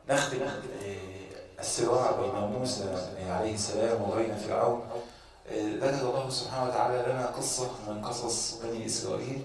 نختم الصراع بين موسى عليه السلام وبين فرعون ذكر الله سبحانه وتعالى لنا قصة من قصص بني إسرائيل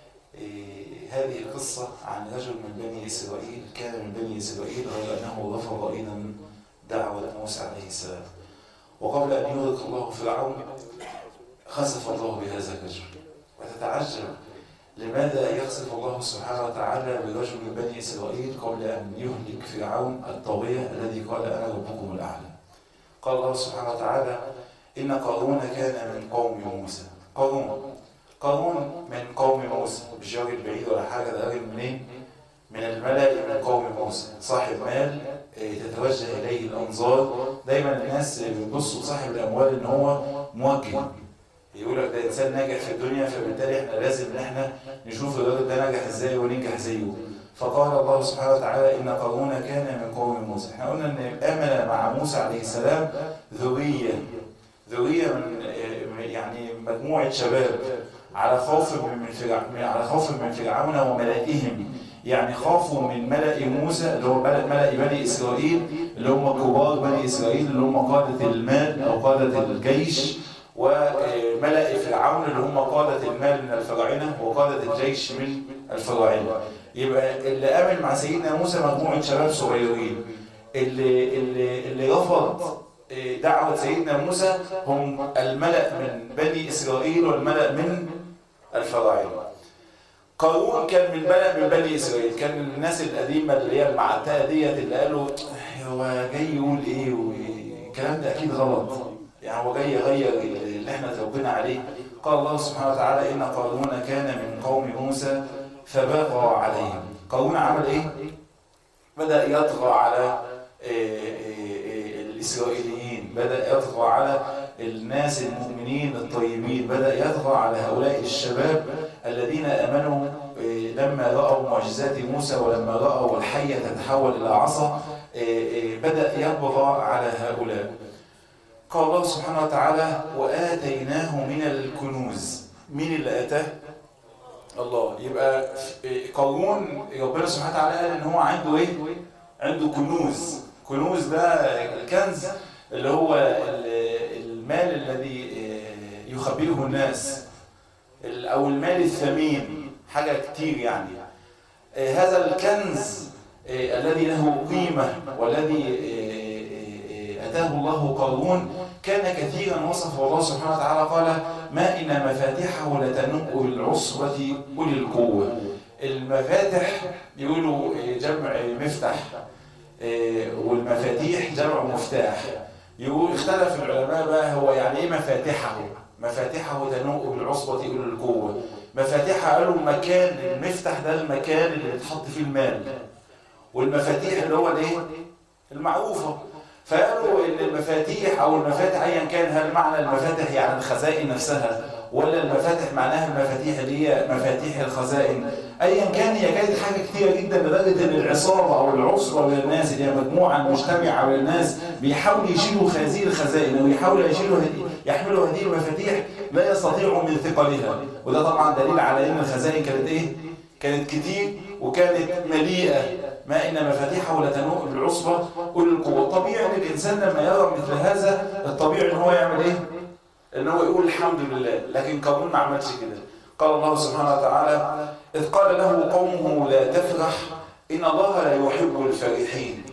هذه القصة عن رجل من بني إسرائيل كان من بني إسرائيل غير أنه رفض أيضا دعوة موسى عليه السلام وقبل أن يغرق الله فرعون خسف الله بهذا الرجل وتتعجب لماذا يخسف الله سبحانه وتعالى برجل من بني إسرائيل قبل أن يهلك فرعون الطاغية الذي قال أنا ربكم الأعلى قال الله سبحانه وتعالى إن قارون كان من قوم موسى قارون قارون من قوم موسى مش راجل بعيد ولا حاجة ده راجل منين؟ من الملأ من قوم موسى صاحب مال تتوجه إليه الأنظار دايما الناس بيبصوا لصاحب الأموال إن هو موجه يقول لك ده إنسان ناجح في الدنيا فبالتالي إحنا لازم إن إحنا نشوف الراجل ده ناجح إزاي وننجح زيه فقال الله سبحانه وتعالى إن قارون كان من قوم موسى احنا قلنا إن آمن مع موسى عليه السلام ذرية ذرية من يعني مجموعة شباب على خوف من فرعون على خوف من فرعون وملائهم يعني خافوا من ملأ موسى اللي هو ملأ بني إسرائيل اللي هم كبار بني إسرائيل اللي هم قادة المال أو قادة الجيش وملأ فرعون اللي هم قادة المال من الفراعنة وقادة الجيش من الفراعنة يبقى اللي آمن مع سيدنا موسى مجموعة شباب صغيرين اللي اللي اللي رفض دعوة سيدنا موسى هم الملأ من بني إسرائيل والملأ من الفراعنة قارون كان من ملأ من بني إسرائيل كان من الناس القديمة اللي هي المعتاة ديت اللي قالوا هو جاي يقول إيه والكلام ده أكيد غلط يعني هو جاي يغير اللي احنا توبنا عليه قال الله سبحانه وتعالى إن قارون كان من قوم موسى فبغى عليهم قارون عمل إيه؟ بدأ يطغى على الإسرائيليين بدأ يطغى على الناس المؤمنين الطيبين بدأ يطغى على هؤلاء الشباب الذين أمنوا لما رأوا معجزات موسى ولما رأوا الحية تتحول إلى عصا بدأ يطغى على هؤلاء قال الله سبحانه وتعالى وآتيناه من الكنوز مين اللي آتاه؟ الله يبقى قارون ربنا سبحانه وتعالى قال ان هو عنده ايه؟ عنده كنوز كنوز ده الكنز اللي هو المال الذي يخبئه الناس او المال الثمين حاجة كتير يعني هذا الكنز الذي له قيمة والذي أتاه الله قارون كان كثيرا وصفه الله سبحانه وتعالى قال ما إن مفاتحه لتنق بالعصبة أولي القوة المفاتح يقولوا جمع مفتح والمفاتيح جمع مفتاح يقول اختلف العلماء بقى هو يعني ايه مفاتحه مفاتحه تنوء بالعصبة أولي القوة مفاتيحها قالوا مكان المفتح ده المكان اللي بيتحط فيه المال والمفاتيح اللي هو الايه المعروفة فقالوا ان المفاتيح او المفاتح ايا كان هل معنى المفاتح يعني الخزائن نفسها ولا المفاتح معناها المفاتيح اللي هي مفاتيح الخزائن ايا كان هي كانت حاجه كتيره جدا لدرجه ان العصابه او العصبه من الناس اللي هي مجموعه مجتمعه من الناس بيحاولوا يشيلوا هذه الخزائن او يحاولوا يشيلوا يحملوا هذه المفاتيح لا يستطيعوا من ثقلها وده طبعا دليل على ان الخزائن كانت ايه كانت كتير وكانت مليئه ما إن مفاتيحه لتنوء بالعصبة أولي القوة طبيعي ان الإنسان لما يرى مثل هذا الطبيعي إن هو يعمل إيه؟ إن هو يقول الحمد لله لكن قارون ما عملش كده قال الله سبحانه وتعالى إذ قال له قومه لا تفرح إن الله لا يحب الفرحين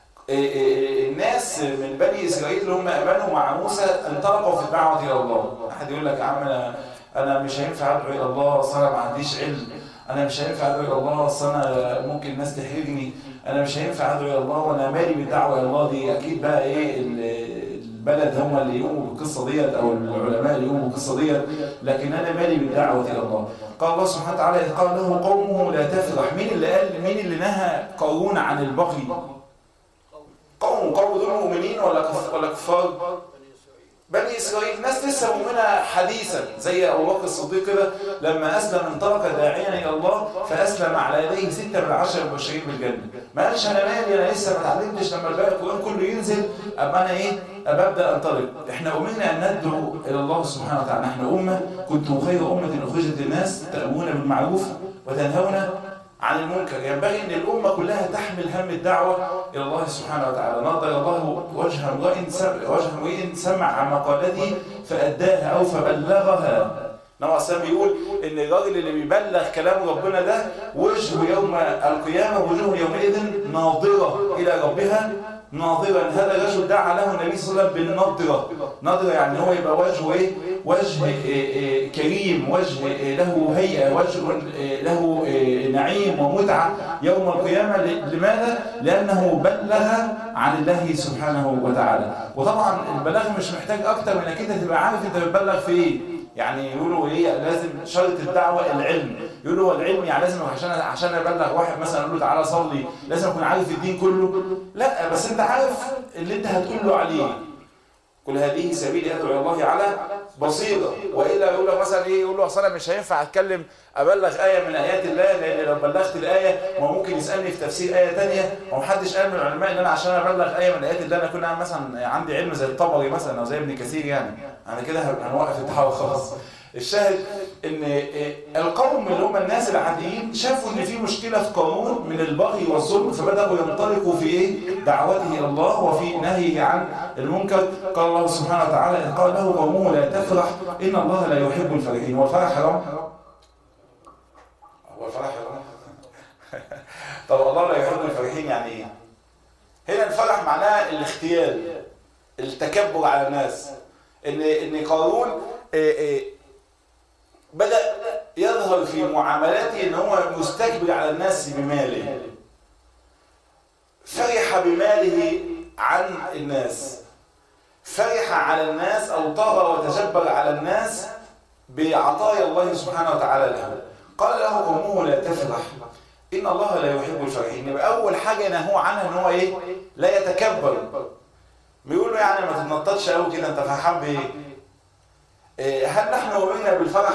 الناس من بني إسرائيل اللي هم أمنوا مع موسى انطلقوا في الدعوة إلى الله أحد يقول لك يا عم أنا أنا مش هينفع أدعو إلى الله أصل أنا ما عنديش علم انا مش هينفع ادعو الى الله اصل انا ممكن الناس تحرجني انا مش هينفع ادعو الى الله وانا مالي بالدعوه الى الله دي اكيد بقى ايه البلد هم اللي يقوموا بالقصه ديت او العلماء اللي يقوموا بالقصه ديت لكن انا مالي بالدعوه الى الله قال الله سبحانه وتعالى قال له قومه لا تفرح مين اللي قال مين اللي نهى قارون عن البغي قوم قوم دول مؤمنين ولا ولا كفار بني إسرائيل ناس لسه مؤمنة حديثا زي أبو بكر الصديق كده لما أسلم انطلق داعيا إلى الله فأسلم على يديه ستة من عشر مبشرين بالجنة ما قالش أنا مالي أنا لسه ما اتعلمتش لما الباقي القرآن كله ينزل أبقى أنا إيه أبقى أبدأ أنطلق إحنا أمرنا أن ندعو إلى الله سبحانه وتعالى إحنا أمة كنتم خير أمة أخرجت للناس تأمرون بالمعروف وتنهون عن المنكر ينبغي ان الامه كلها تحمل هم الدعوه الى الله سبحانه وتعالى نضر الله وجه امرئ وجه امرئ سمع مقالته فاداها او فبلغها نوع السلام بيقول ان الراجل اللي بيبلغ كلام ربنا ده وجهه يوم القيامه وجهه يومئذ ناظره الى ربها ناظرا هذا الرجل دعا له النبي صلى الله عليه وسلم بالنضره نضره يعني هو يبقى وجهه ايه وجه إيه إيه كريم وجه إيه له هيئه وجه له نعيم ومتعه يوم القيامه لماذا لانه بلغ عن الله سبحانه وتعالى وطبعا البلاغ مش محتاج اكتر من انك انت تبقى عارف انت بتبلغ في ايه يعني يقولوا ايه لازم شرط الدعوه العلم يقولوا هو العلم يعني لازم عشان عشان ابلغ واحد مثلا اقول له تعالى صلي لازم اكون عارف الدين كله لا بس انت عارف اللي انت هتقول له عليه كل هذه سبيل ادعو الى الله على بصيره والا يقول لك مثلا ايه يقول له اصل انا مش هينفع اتكلم ابلغ ايه من ايات الله لان لو بلغت الايه ما ممكن يسالني في تفسير ايه ثانيه ومحدش قال من العلماء ان انا عشان ابلغ ايه من ايات الله انا اكون مثلا عندي علم زي الطبري مثلا او زي ابن كثير يعني انا كده هنوقف الدعوه خلاص الشاهد ان القوم اللي هم الناس العاديين شافوا ان في مشكله في قانون من البغي والظلم فبداوا ينطلقوا في ايه دعوته الى الله وفي نهيه عن المنكر قال الله سبحانه وتعالى إن قال له قومه لا تفرح ان الله لا يحب الفرحين هو الفرح حرام هو الفرح حرام طب الله لا يحب الفرحين يعني ايه هنا الفرح معناه الاختيال التكبر على الناس ان ان قارون إيه إيه بدأ يظهر في معاملاته ان هو مستكبر على الناس بماله فرح بماله عن الناس فرح على الناس او طغى وتجبر على الناس بعطايا الله سبحانه وتعالى له قال له قومه لا تفرح ان الله لا يحب الفرحين يبقى اول حاجه نهوه عنها ان هو ايه لا يتكبر بيقول له يعني ما تتنططش قوي كده انت فرحان بايه هل نحن أمرنا بالفرح؟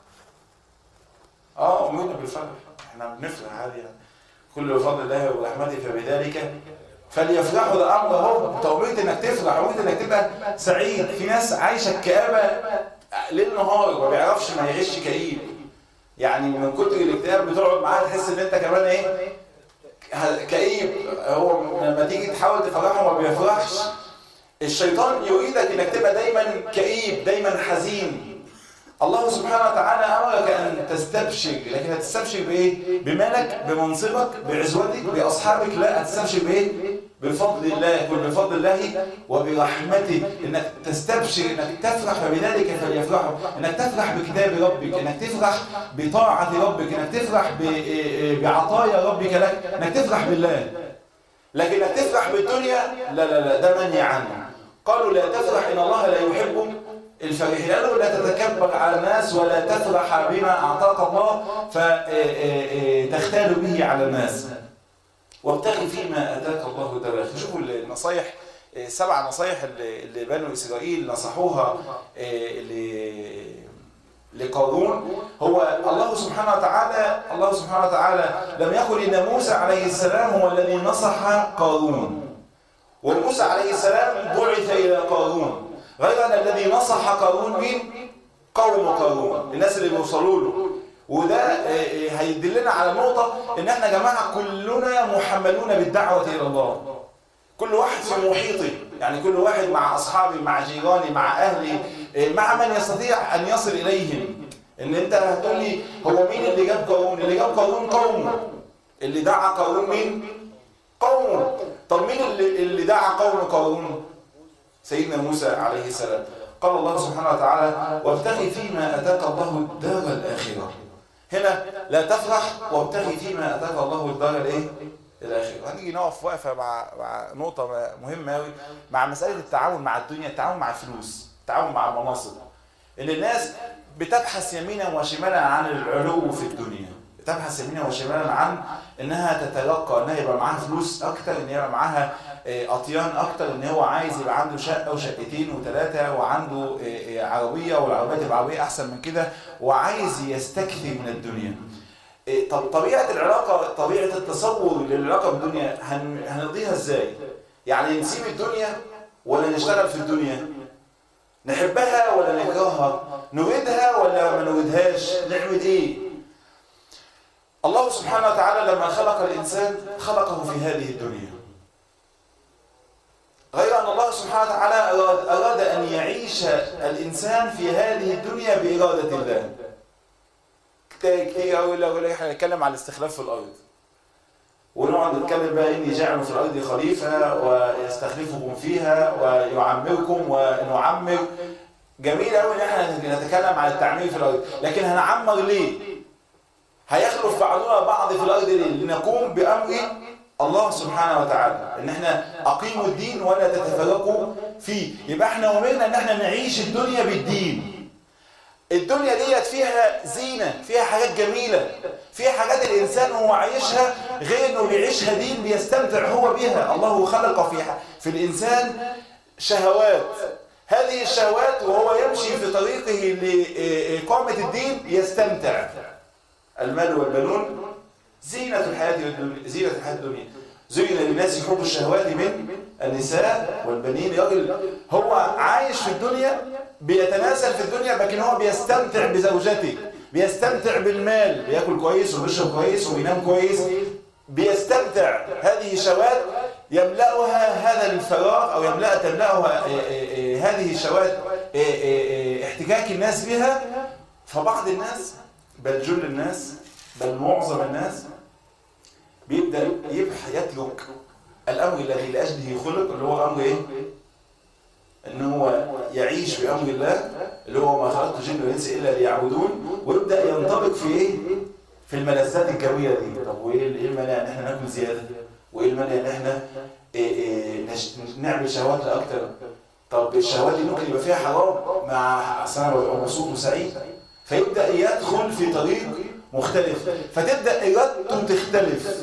اه أمرنا بالفرح احنا بنفرح عادي يعني كل بفضل الله ورحمته فبذلك فليفرحوا ده امر اهو انت امرت انك تفرح امرت انك تبقى سعيد في ناس عايشه الكآبه ليل نهار ما بيعرفش ما يعيش كئيب يعني من كتر الاكتئاب بتقعد معاه تحس ان انت كمان ايه كئيب هو لما تيجي تحاول تفرحه ما بيفرحش الشيطان يريدك انك تبقى دايما كئيب دايما حزين الله سبحانه وتعالى امرك ان تستبشر لكن هتستبشر بايه بمالك بمنصبك بعزوتك باصحابك لا هتستبشر بايه بفضل الله يقول بفضل الله وبرحمته انك تستبشر انك تفرح فبذلك فليفرحوا انك تفرح بكتاب ربك انك تفرح بطاعه ربك انك تفرح بعطايا ربك لك انك تفرح بالله لكن انك تفرح بالدنيا لا لا لا ده منهي عنه قالوا لا تفرح ان الله لا يحب الفرحين قالوا لا تتكبر على الناس ولا تفرح بما اعطاك الله فتختال به على الناس وابتغي فيما اتاك الله دار شوفوا النصايح سبع نصايح اللي بنو اسرائيل نصحوها لقارون هو الله سبحانه وتعالى الله سبحانه وتعالى لم يقل ان موسى عليه السلام هو الذي نصح قارون وموسى عليه السلام بعث الى قارون غير ان الذي نصح قارون مين قوم قارون الناس اللي بيوصلوا له وده هيدلنا على نقطه ان احنا يا جماعه كلنا محملون بالدعوه الى الله كل واحد في محيطه يعني كل واحد مع اصحابي مع جيراني مع اهلي مع من يستطيع ان يصل اليهم ان انت هتقول لي هو مين اللي جاب قارون اللي جاب قارون قومه اللي دعا قارون مين قومه طب مين اللي, اللي دعا قوم قارون سيدنا موسى عليه السلام قال الله سبحانه وتعالى وابتغي فيما اتاك الله الدار الاخره هنا لا تفرح وابتغي فيما اتاك الله الدار الايه الاخره هنيجي نقف وقفه مع مع نقطه مهمه قوي مع مساله التعاون مع الدنيا التعاون مع الفلوس التعاون مع المناصب ان الناس بتبحث يمينا وشمالا عن العلو في الدنيا بتبحث يمينا وشمالا عن انها تتلقى انها يبقى معاها فلوس اكتر ان يبقى معاها اطيان اكتر ان هو عايز يبقى عنده شقه وشقتين وثلاثه وعنده عربيه والعربيه تبقى عربيه احسن من كده وعايز يستكثر من الدنيا طب طبيعه العلاقه طبيعه التصور للعلاقه بالدنيا هنقضيها ازاي يعني نسيب الدنيا ولا نشتغل في الدنيا نحبها ولا نكرهها نريدها ولا ما نريدهاش نعمل ايه الله سبحانه وتعالى لما خلق الإنسان خلقه في هذه الدنيا غير أن الله سبحانه وتعالى أراد, أراد أن يعيش الإنسان في هذه الدنيا بإرادة الله كتير أوي لو احنا نتكلم عن الاستخلاف في الأرض ونقعد نتكلم بقى إني جاعل في الأرض خليفة ويستخلفكم فيها ويعمركم ونعمر جميل قوي ان احنا نتكلم عن التعمير في الارض لكن هنعمر ليه هيخلف بعضنا بعض في الارض ليه لنقوم بامر الله سبحانه وتعالى ان احنا اقيموا الدين ولا تتفرقوا فيه يبقى احنا امرنا ان احنا نعيش الدنيا بالدين الدنيا ديت فيها زينة فيها حاجات جميلة فيها حاجات الإنسان هو عايشها غير أنه بيعيشها دين بيستمتع هو بها الله خلق فيها في الإنسان شهوات هذه الشهوات وهو يمشي في طريقه لإقامة الدين يستمتع المال والبنون زينة الحياة زينة الحياة الدنيا زين للناس حب الشهوات من النساء والبنين راجل هو عايش في الدنيا بيتناسل في الدنيا لكن هو بيستمتع بزوجته بيستمتع بالمال بياكل كويس وبيشرب كويس وبينام كويس بيستمتع هذه الشهوات يملأها هذا الفراغ أو يملأ تملأها هذه الشهوات احتكاك الناس بها فبعض الناس بل جل الناس بل معظم الناس بيبدأ يبح يترك الأمر الذي لأجله خلق اللي هو أمر إيه؟ إن هو يعيش بأمر الله اللي هو ما خلقت الجن والإنس إلا ليعبدون ويبدأ ينطبق في إيه؟ في الملذات الجوية دي طب وإيه المانع إن إحنا ناكل زيادة؟ وإيه المانع إن إحنا إيه إيه نعمل شهوات أكتر؟ طب الشهوات دي ممكن يبقى فيها حرام مع سنة ومبسوط وسعيد فيبدأ يدخل في طريق مختلف فتبدأ إرادته تختلف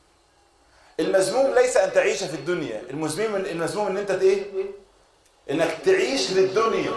المذموم ليس أن تعيش في الدنيا المذموم المذموم أن أنت إيه؟ إنك تعيش للدنيا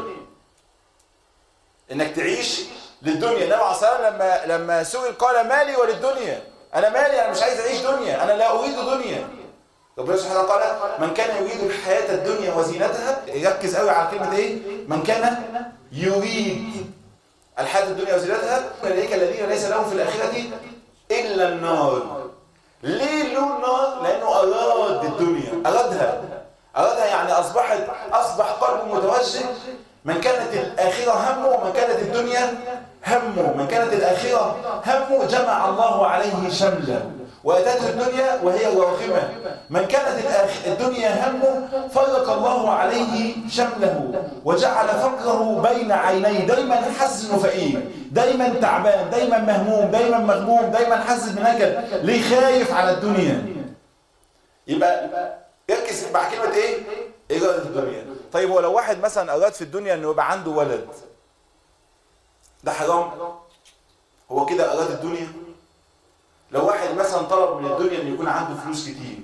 إنك تعيش للدنيا النبي عليه الصلاة لما لما سئل قال مالي وللدنيا أنا مالي أنا مش عايز أعيش دنيا أنا لا أريد دنيا ربنا سبحانه قال من كان يريد الحياة الدنيا وزينتها يركز قوي على كلمة إيه؟ من كان يريد الحياة الدنيا وزينتها أولئك الذين ليس لهم في الآخرة إلا النار ليه له النار؟ لأنه أراد الدنيا أرادها أرادها يعني أصبحت أصبح قلبه متوجه من كانت الآخرة همه ومن كانت الدنيا همه من كانت الآخرة همه جمع الله عليه شمله وأتته الدنيا وهي راغمة من كانت الدنيا همه فرق الله عليه شمله وجعل فقره بين عينيه دايما حاسس انه فقير دايما تعبان دايما مهموم دايما مغموم دايما حاسس بنكد ليه خايف على الدنيا يبقى يركز مع كلمة ايه؟ إرادة الدنيا طيب ولو واحد مثلا أراد في الدنيا انه يبقى عنده ولد ده حرام هو كده أراد الدنيا لو واحد مثلا طلب من الدنيا ان يكون عنده فلوس كتير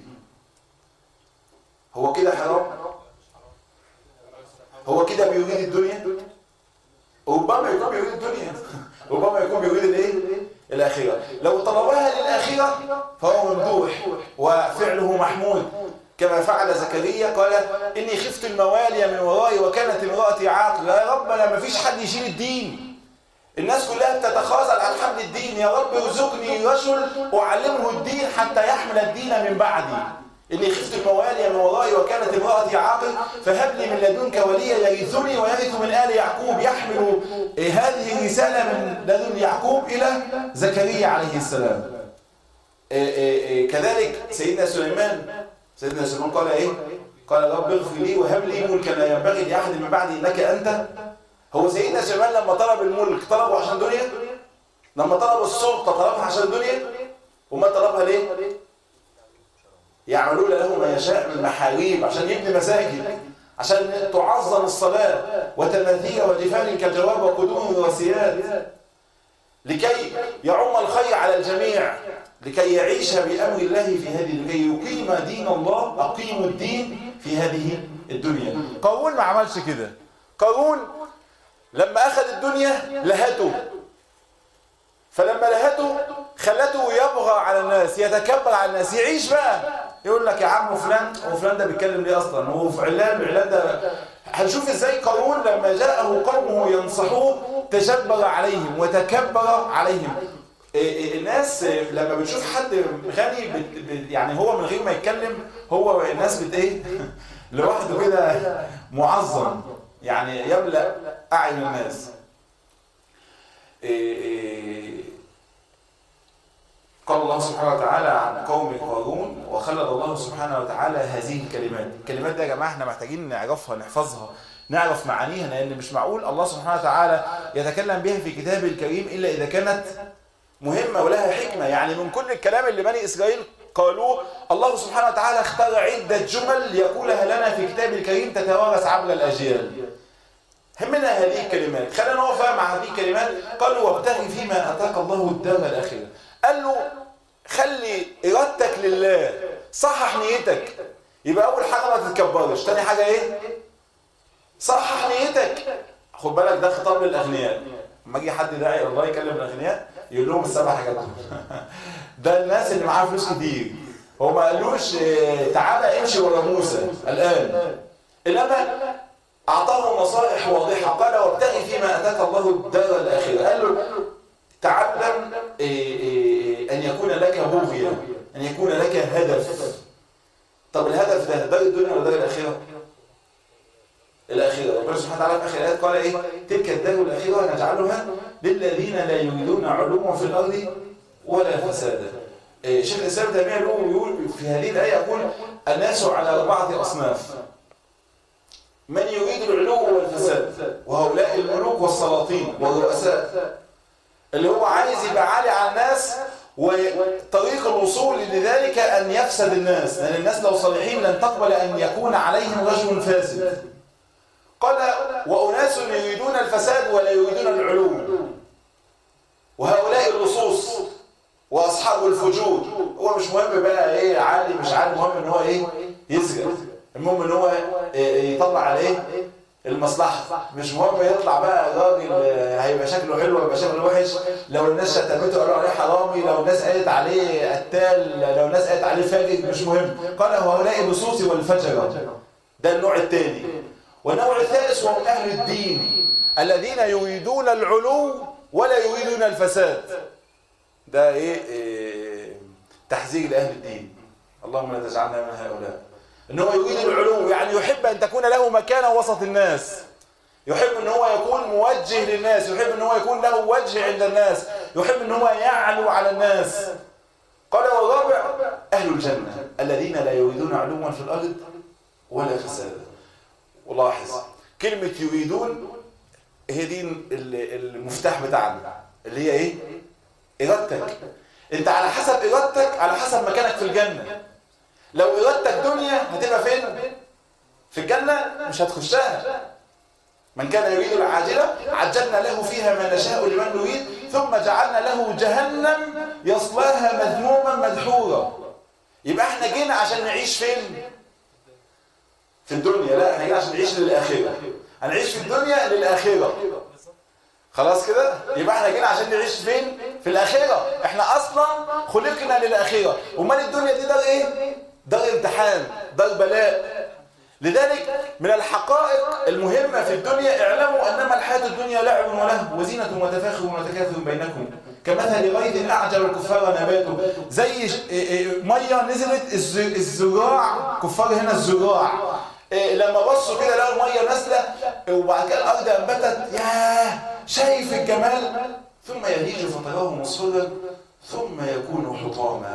هو كده حرام هو كده بيريد الدنيا ربما يكون بيريد الدنيا ربما يكون بيريد الايه الاخره لو طلبها للاخره فهو ممدوح وفعله محمود كما فعل زكريا قال اني خفت الموالي من ورائي وكانت امراتي عاقل يا رب انا ما فيش حد يشيل الدين الناس كلها بتتخاذل عن حمل الدين يا رب ارزقني رجل اعلمه الدين حتى يحمل الدين من بعدي اني خفت الموالي من ورائي وكانت امراتي عاقل فهب لي من لدنك وليا يرثني ويرث من ال يعقوب يحمل هذه الرساله من لدن يعقوب الى زكريا عليه السلام كذلك سيدنا سليمان سيدنا سليمان قال ايه قال رب اغفر لي وهب لي ملكا لا ينبغي لاحد من بعدي انك انت هو سيدنا سليمان لما طلب الملك طلبه عشان دنيا لما طلب السلطة طلبها عشان دنيا وما طلبها ليه يعملون له ما يشاء من محاريب عشان يبني مساجد عشان تعظم الصلاة وتماثيل وجفان كالجواب وقدوم وسياد لكي يعم الخير على الجميع لكي يعيش بأمر الله في هذه لكي يقيم دين الله أقيم الدين في هذه الدنيا قارون ما عملش كده قارون لما أخذ الدنيا لهته فلما لهته خلته يبغى على الناس يتكبر على الناس يعيش بقى يقول لك يا عم فلان هو فلان ده بيتكلم ليه اصلا هو علان علان ده هنشوف ازاي قارون لما جاءه قومه ينصحوه تجبر عليهم وتكبر عليهم الناس لما بتشوف حد غني بت بت يعني هو من غير ما يتكلم هو الناس بت ايه لوحده كده معظم يعني يملا اعين الناس قال الله سبحانه وتعالى عن قوم قارون وخلد الله سبحانه وتعالى هذه الكلمات الكلمات دي يا جماعه احنا محتاجين نعرفها نحفظها نعرف معانيها لان مش معقول الله سبحانه وتعالى يتكلم بها في كتابه الكريم الا اذا كانت مهمه ولها حكمه يعني من كل الكلام اللي بني اسرائيل قالوه الله سبحانه وتعالى اختار عده جمل يقولها لنا في كتابه الكريم تتوارث عبر الاجيال همنا هذه الكلمات خلينا نقف مع هذه الكلمات قالوا وابتغي فيما اتاك الله الدار الاخره قال له خلي ارادتك لله صحح نيتك يبقى اول حاجه ما تتكبرش تاني حاجه ايه صحح نيتك خد بالك ده خطاب للاغنياء لما يجي حد داعي الله يكلم الاغنياء يقول لهم السبع حاجات دول ده الناس اللي معاها فلوس كتير هو ما قالوش تعالى امشي ورا موسى الان انما اعطاهم نصائح واضحه قال وابتغي فيما اتاك الله الدار الاخره قال له تعلم ان يكون لك بغيه ان يكون لك هدف طب الهدف ده دار الدنيا ولا دار الاخره الاخره ربنا سبحانه وتعالى في اخر الايات قال ايه تلك الدار الاخره نجعلها للذين لا يريدون علوا في الارض ولا فسادا شيخ الاسلام تيميه يقول في هذه الايه يقول الناس على اربعه اصناف من يريد العلو والفساد وهؤلاء الملوك والسلاطين والرؤساء اللي هو عايز يبقى عالي على الناس وطريق الوصول لذلك أن يفسد الناس لأن الناس لو صالحين لن تقبل أن يكون عليهم رجل فاسد قال وأناس يريدون الفساد ولا يريدون العلو وهؤلاء اللصوص وأصحاب الفجور هو مش مهم بقى إيه عالي مش عالي المهم إن هو إيه يسجد المهم إن هو يطلع عليه المصلحة مش مهم يطلع بقى راجل هيبقى شكله حلو هيبقى شكله وحش لو الناس شتمته قالوا عليه حرامي لو الناس قالت عليه قتال لو الناس قالت عليه فاجر مش مهم قال هؤلاء اللصوص والفجرة ده النوع الثاني والنوع الثالث هم أهل الدين الذين يريدون العلو ولا يريدون الفساد ده ايه, إيه تحذير لأهل الدين اللهم لا تجعلنا من هؤلاء ان هو يريد العلو يعني يحب ان تكون له مكانه وسط الناس يحب ان هو يكون موجه للناس يحب ان هو يكون له وجه عند الناس يحب ان هو يعلو على الناس قال والرابع اهل الجنه الذين لا يريدون علوا في الارض ولا فسادا ولاحظ كلمه يريدون هي دي المفتاح بتاعنا اللي هي ايه ارادتك انت على حسب ارادتك على حسب مكانك في الجنه لو ارادتك دنيا هتبقى فين في الجنة مش هتخشها من كان يريد العاجلة عجلنا له فيها ما نشاء لمن نريد ثم جعلنا له جهنم يصلاها مذموما مدحورا يبقى احنا جينا عشان نعيش فين في الدنيا لا احنا جينا عشان نعيش للآخرة هنعيش في الدنيا للآخرة خلاص كده يبقى احنا جينا عشان نعيش فين في الآخرة احنا اصلا خلقنا للآخرة امال الدنيا دي دار ايه دار امتحان دار بلاء لذلك من الحقائق المهمة في الدنيا اعلموا أنما الحياة الدنيا لعب ولهو وزينة وتفاخر وتكاثر بينكم كمثل غيث أعجب الكفار نباته زي مية نزلت الزراع كفار هنا الزراع لما بصوا كده لقوا المية نازلة وبعد كده الأرض أنبتت ياه شايف الجمال ثم يهيج فتراه مصفرا ثم يكون حطاما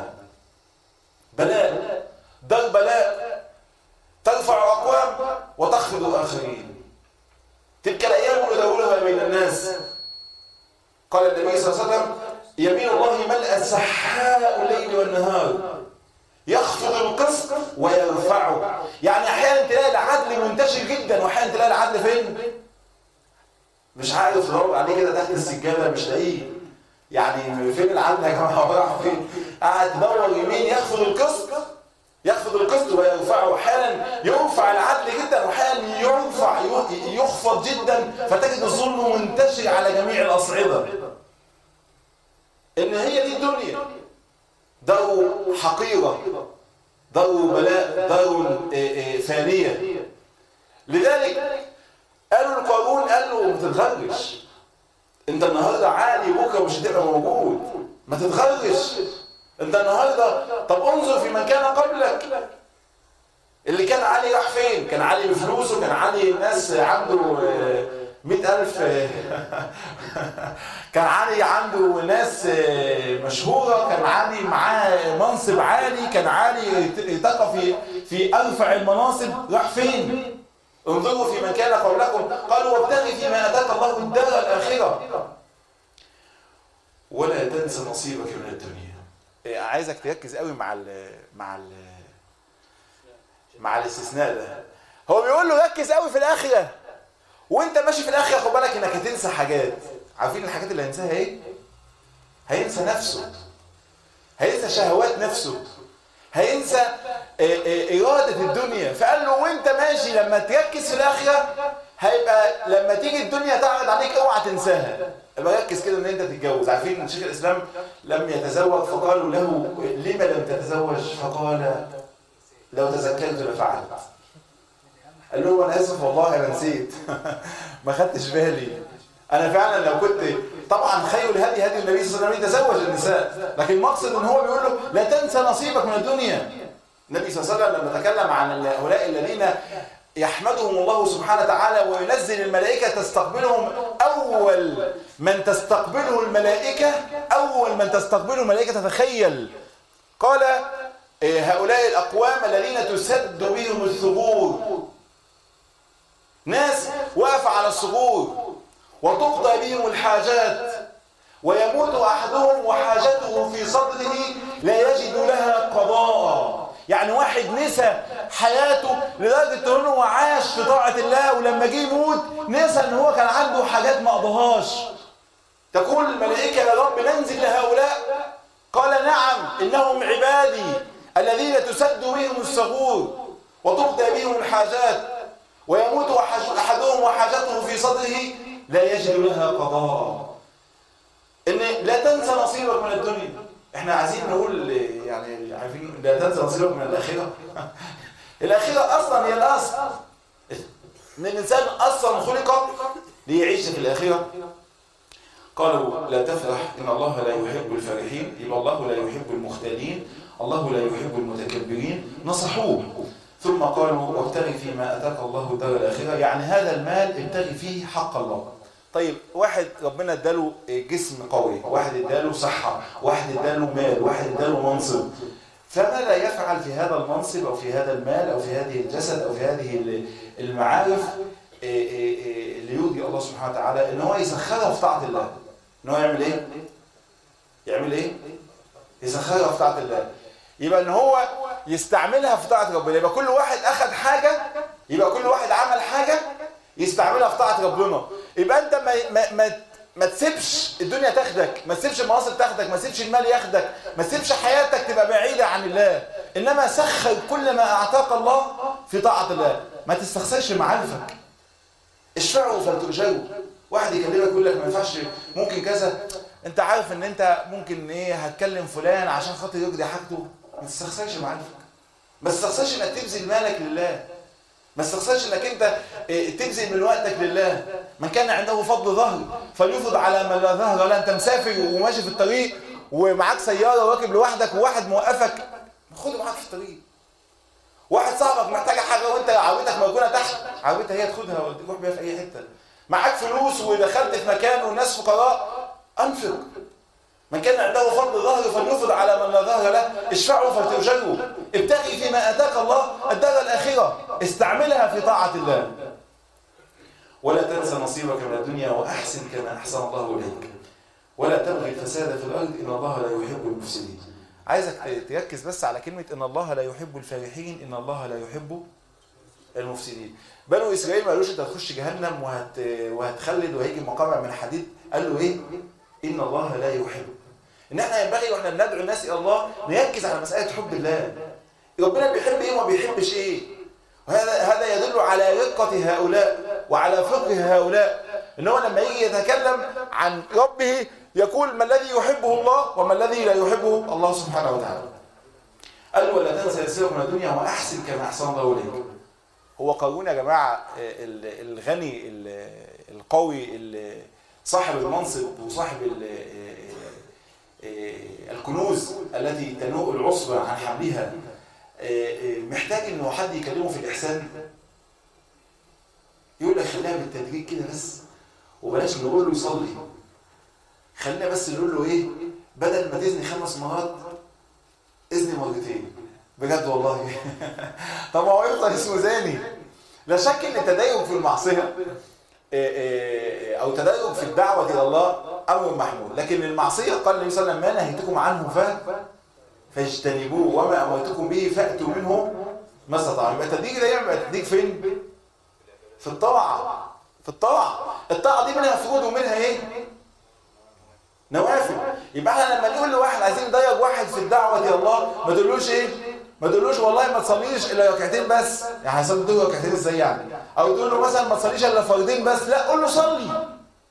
بلاء دار بلاء ترفع أقوام وتخفض آخرين تلك الأيام نداولها بين الناس قال النبي صلى الله عليه وسلم يمين الله ملأ سحاء الليل والنهار يخفض القسط ويرفعه يعني أحيانا تلاقي العدل منتشر جدا وأحيانا تلاقي العدل فين؟ مش عارف تدور عليه كده تحت السجادة مش لاقيه يعني فين العدل يا جماعة راح فين؟ قاعد تدور يمين يخفض القسط يخفض القسط ويرفعه احيانا يرفع العدل جدا واحيانا يرفع يخفض جدا فتجد الظلم منتشر على جميع الاصعده ان هي دي الدنيا دار حقيره دار بلاء دار فانيه لذلك قالوا لقارون قال له ما تتغرش انت النهارده عالي بكره مش هتبقى موجود ما تتغرش انت النهارده طب انظر في من كان قبلك اللي كان علي راح فين كان علي بفلوسه كان علي ناس عنده مئة ألف كان علي عنده ناس مشهورة كان علي معاه منصب عالي كان علي ارتقى في في أرفع المناصب راح فين انظروا في من كان قبلكم قالوا وابتغي فيما أتاك الله الدار الآخرة ولا تنسى نصيبك من الدنيا عايزك تركز قوي مع ال مع ال مع الاستثناء ده هو بيقول له ركز قوي في الاخره وانت ماشي في الاخره خد بالك انك هتنسى حاجات عارفين الحاجات اللي هينساها ايه هينسى نفسه هينسى شهوات نفسه هينسى إرادة الدنيا فقال له وانت ماشي لما تركز في الآخرة هيبقى لما تيجي الدنيا تعرض عليك اوعى تنساها يبقى ركز كده ان انت تتجوز عارفين شيخ الاسلام لم يتزوج فقالوا له لما لم تتزوج فقال لو تذكرت لفعلت قال له انا اسف والله انا نسيت ما خدتش بالي انا فعلا لو كنت طبعا خير الهدي هدي النبي صلى الله عليه وسلم يتزوج النساء لكن المقصد ان هو بيقول له لا تنسى نصيبك من الدنيا النبي صلى الله عليه وسلم لما تكلم عن هؤلاء الذين يحمدهم الله سبحانه وتعالى وينزل الملائكة تستقبلهم أول من تستقبله الملائكة أول من تستقبله الملائكة تتخيل قال هؤلاء الأقوام الذين تسد بهم الثغور ناس واقفة على الثغور وتقضى بهم الحاجات ويموت أحدهم وحاجته في صدره لا يجد لها قضاء يعني واحد نسى حياته لدرجة انه عاش في طاعة الله ولما جه يموت نسى ان هو كان عنده حاجات ما قضاهاش تقول الملائكة يا رب ننزل لهؤلاء قال نعم إنهم عبادي الذين تسد بهم الثغور وتقضى بهم الحاجات ويموت أحدهم وحاجته في صدره لا يجد لها قضاء ان لا تنسى نصيبك من الدنيا احنا عايزين نقول يعني عارفين لا تنسى نصيبك من الاخره الاخره اصلا هي الاصل ان الانسان اصلا خلق ليعيش في الاخره قالوا لا تفرح ان الله لا يحب الفرحين يبقى الله لا يحب المختالين الله لا يحب المتكبرين نصحوه ثم قالوا وابتغي فيما اتاك الله الدار الاخره يعني هذا المال ابتغي فيه حق الله طيب واحد ربنا اداله جسم قوي واحد اداله صحة واحد اداله مال واحد اداله منصب فماذا يفعل في هذا المنصب او في هذا المال او في هذه الجسد او في هذه المعارف ليرضي الله سبحانه وتعالى ان هو يسخرها في طاعة الله ان هو يعمل ايه يعمل ايه يسخرها في طاعة الله يبقى ان هو يستعملها في طاعة ربنا يبقى كل واحد اخذ حاجة يبقى كل واحد عمل حاجة يستعملها في طاعة ربنا يبقى انت ما ما ما, ما تسيبش الدنيا تاخدك ما تسيبش المناصب تاخدك ما تسيبش المال ياخدك ما تسيبش حياتك تبقى بعيدة عن الله انما سخر كل ما اعطاك الله في طاعة الله ما تستخسرش معارفك اشفعوا فلتؤجروا واحد يكلمك يقول لك ما ينفعش ممكن كذا انت عارف ان انت ممكن ايه هتكلم فلان عشان خاطر يقضي حاجته ما تستخسرش معارفك ما تستخسرش انك تبذل مالك لله ما تستخسرش انك انت تبذل من وقتك لله من كان عنده فضل ظهر فليفض على من لا ظهر لا انت مسافر وماشي في الطريق ومعاك سياره وراكب لوحدك وواحد موقفك خده معاك في الطريق واحد صاحبك محتاج حاجه وانت عربيتك موجوده تحت عربيتها هي تاخدها وتروح بيها في اي حته معاك فلوس ودخلت في مكان والناس فقراء انفق من كان عنده فضل ظهر فليفض على من لا ظهر له اشفعوا فلتؤجروا ابتغي فيما اتاك الله الدار الاخره استعملها في طاعه الله ولا تنسى نصيبك من الدنيا واحسن كما احسن الله اليك ولا تبغي الفساد في الارض ان الله لا يحب المفسدين عايزك تركز بس على كلمه ان الله لا يحب الفرحين ان الله لا يحب المفسدين بنو اسرائيل ما قالوش انت هتخش جهنم وهت وهتخلد وهيجي مقامع من حديد قال له ايه ان الله لا يحب ان احنا ينبغي واحنا بندعو الناس الى الله نركز على مساله حب الله ربنا بيحب ايه وما بيحبش ايه وهذا هذا يدل على رقه هؤلاء وعلى فقه هؤلاء ان هو لما يجي يتكلم عن ربه يقول ما الذي يحبه الله وما الذي لا يحبه الله سبحانه وتعالى قال ولا تنسى نصيبك من الدنيا واحسن كما احسن الله اليك هو قارون يا جماعه الغني القوي صاحب المنصب وصاحب الكنوز التي تنوء العصبة عن حملها محتاج انه حد يكلمه في الاحسان يقول لك خليها بالتدريج كده بس وبلاش نقول له يصلي خلينا بس نقول له ايه بدل ما تزني خمس مرات اذني مرتين بجد والله طب هو يفضل اسمه زاني لا شك ان التدين في المعصيه او تدين في الدعوه الى الله امر محمود لكن المعصيه قال النبي صلى الله عليه وسلم ما نهيتكم عنه ف فاجتنبوه وما امرتكم به فاتوا منه ما استطعتم يبقى التدريج ده يبقى التدريج فين؟ في الطاعه في الطاعه الطاعه دي منها فروض ومنها ايه؟ نوافل يبقى احنا لما نقول لواحد عايزين ندرج واحد في الدعوه الى الله ما تقولوش ايه؟ ما تقولوش والله ما تصليش الا ركعتين بس يعني هيصلي دول ركعتين ازاي يعني؟ او تقول له مثلا ما تصليش الا فردين بس لا قول له صلي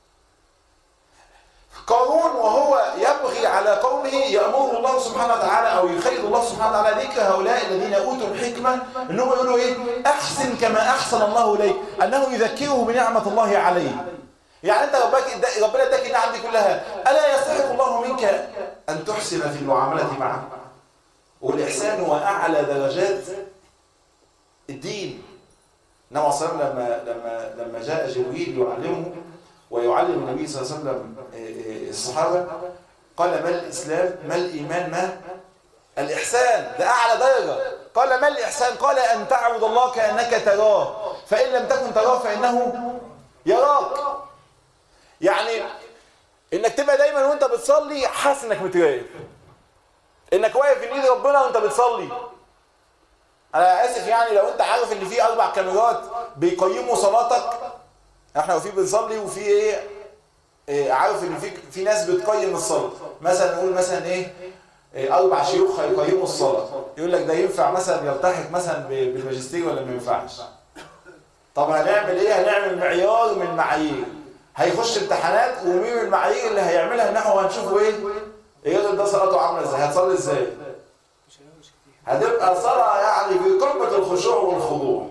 قارون وهو يبغي على قومه يأمره الله سبحانه وتعالى أو يخير الله سبحانه وتعالى ذكر هؤلاء الذين أوتوا الحكمة أنهم يقولوا إيه أحسن كما أحسن الله إليك أنه يذكره بنعمة الله عليه يعني أنت ربك ربنا اداك النعم دي كلها ألا يستحق الله منك أن تحسن في المعاملة معه والإحسان هو أعلى درجات الدين النبي صلى الله عليه وسلم لما لما لما جاء جبريل يعلمه ويعلم النبي صلى الله عليه وسلم الصحابة قال ما الإسلام ما الإيمان ما الإحسان ده أعلى درجة قال ما الإحسان قال أن تعبد الله كأنك تراه فإن لم تكن تراه فإنه يراك يعني إنك تبقى دايما وأنت بتصلي حاسس إنك متراقب إنك واقف في إيد ربنا وأنت بتصلي أنا آسف يعني لو أنت عارف إن في أربع كاميرات بيقيموا صلاتك احنا وفي بنصلي وفي ايه, إيه عارف ان في في ناس بتقيم الصلاه مثلا نقول مثلا ايه, إيه اربع شيوخ هيقيموا الصلاه يقول لك ده ينفع مثلا يلتحق مثلا بالماجستير ولا ما ينفعش طب هنعمل ايه هنعمل معيار من المعايير هيخش امتحانات ومين من المعايير اللي هيعملها نحو هنشوفه ايه الراجل ده صلاته عامله ازاي هتصلي ازاي هتبقى صلاه يعني في قمه الخشوع والخضوع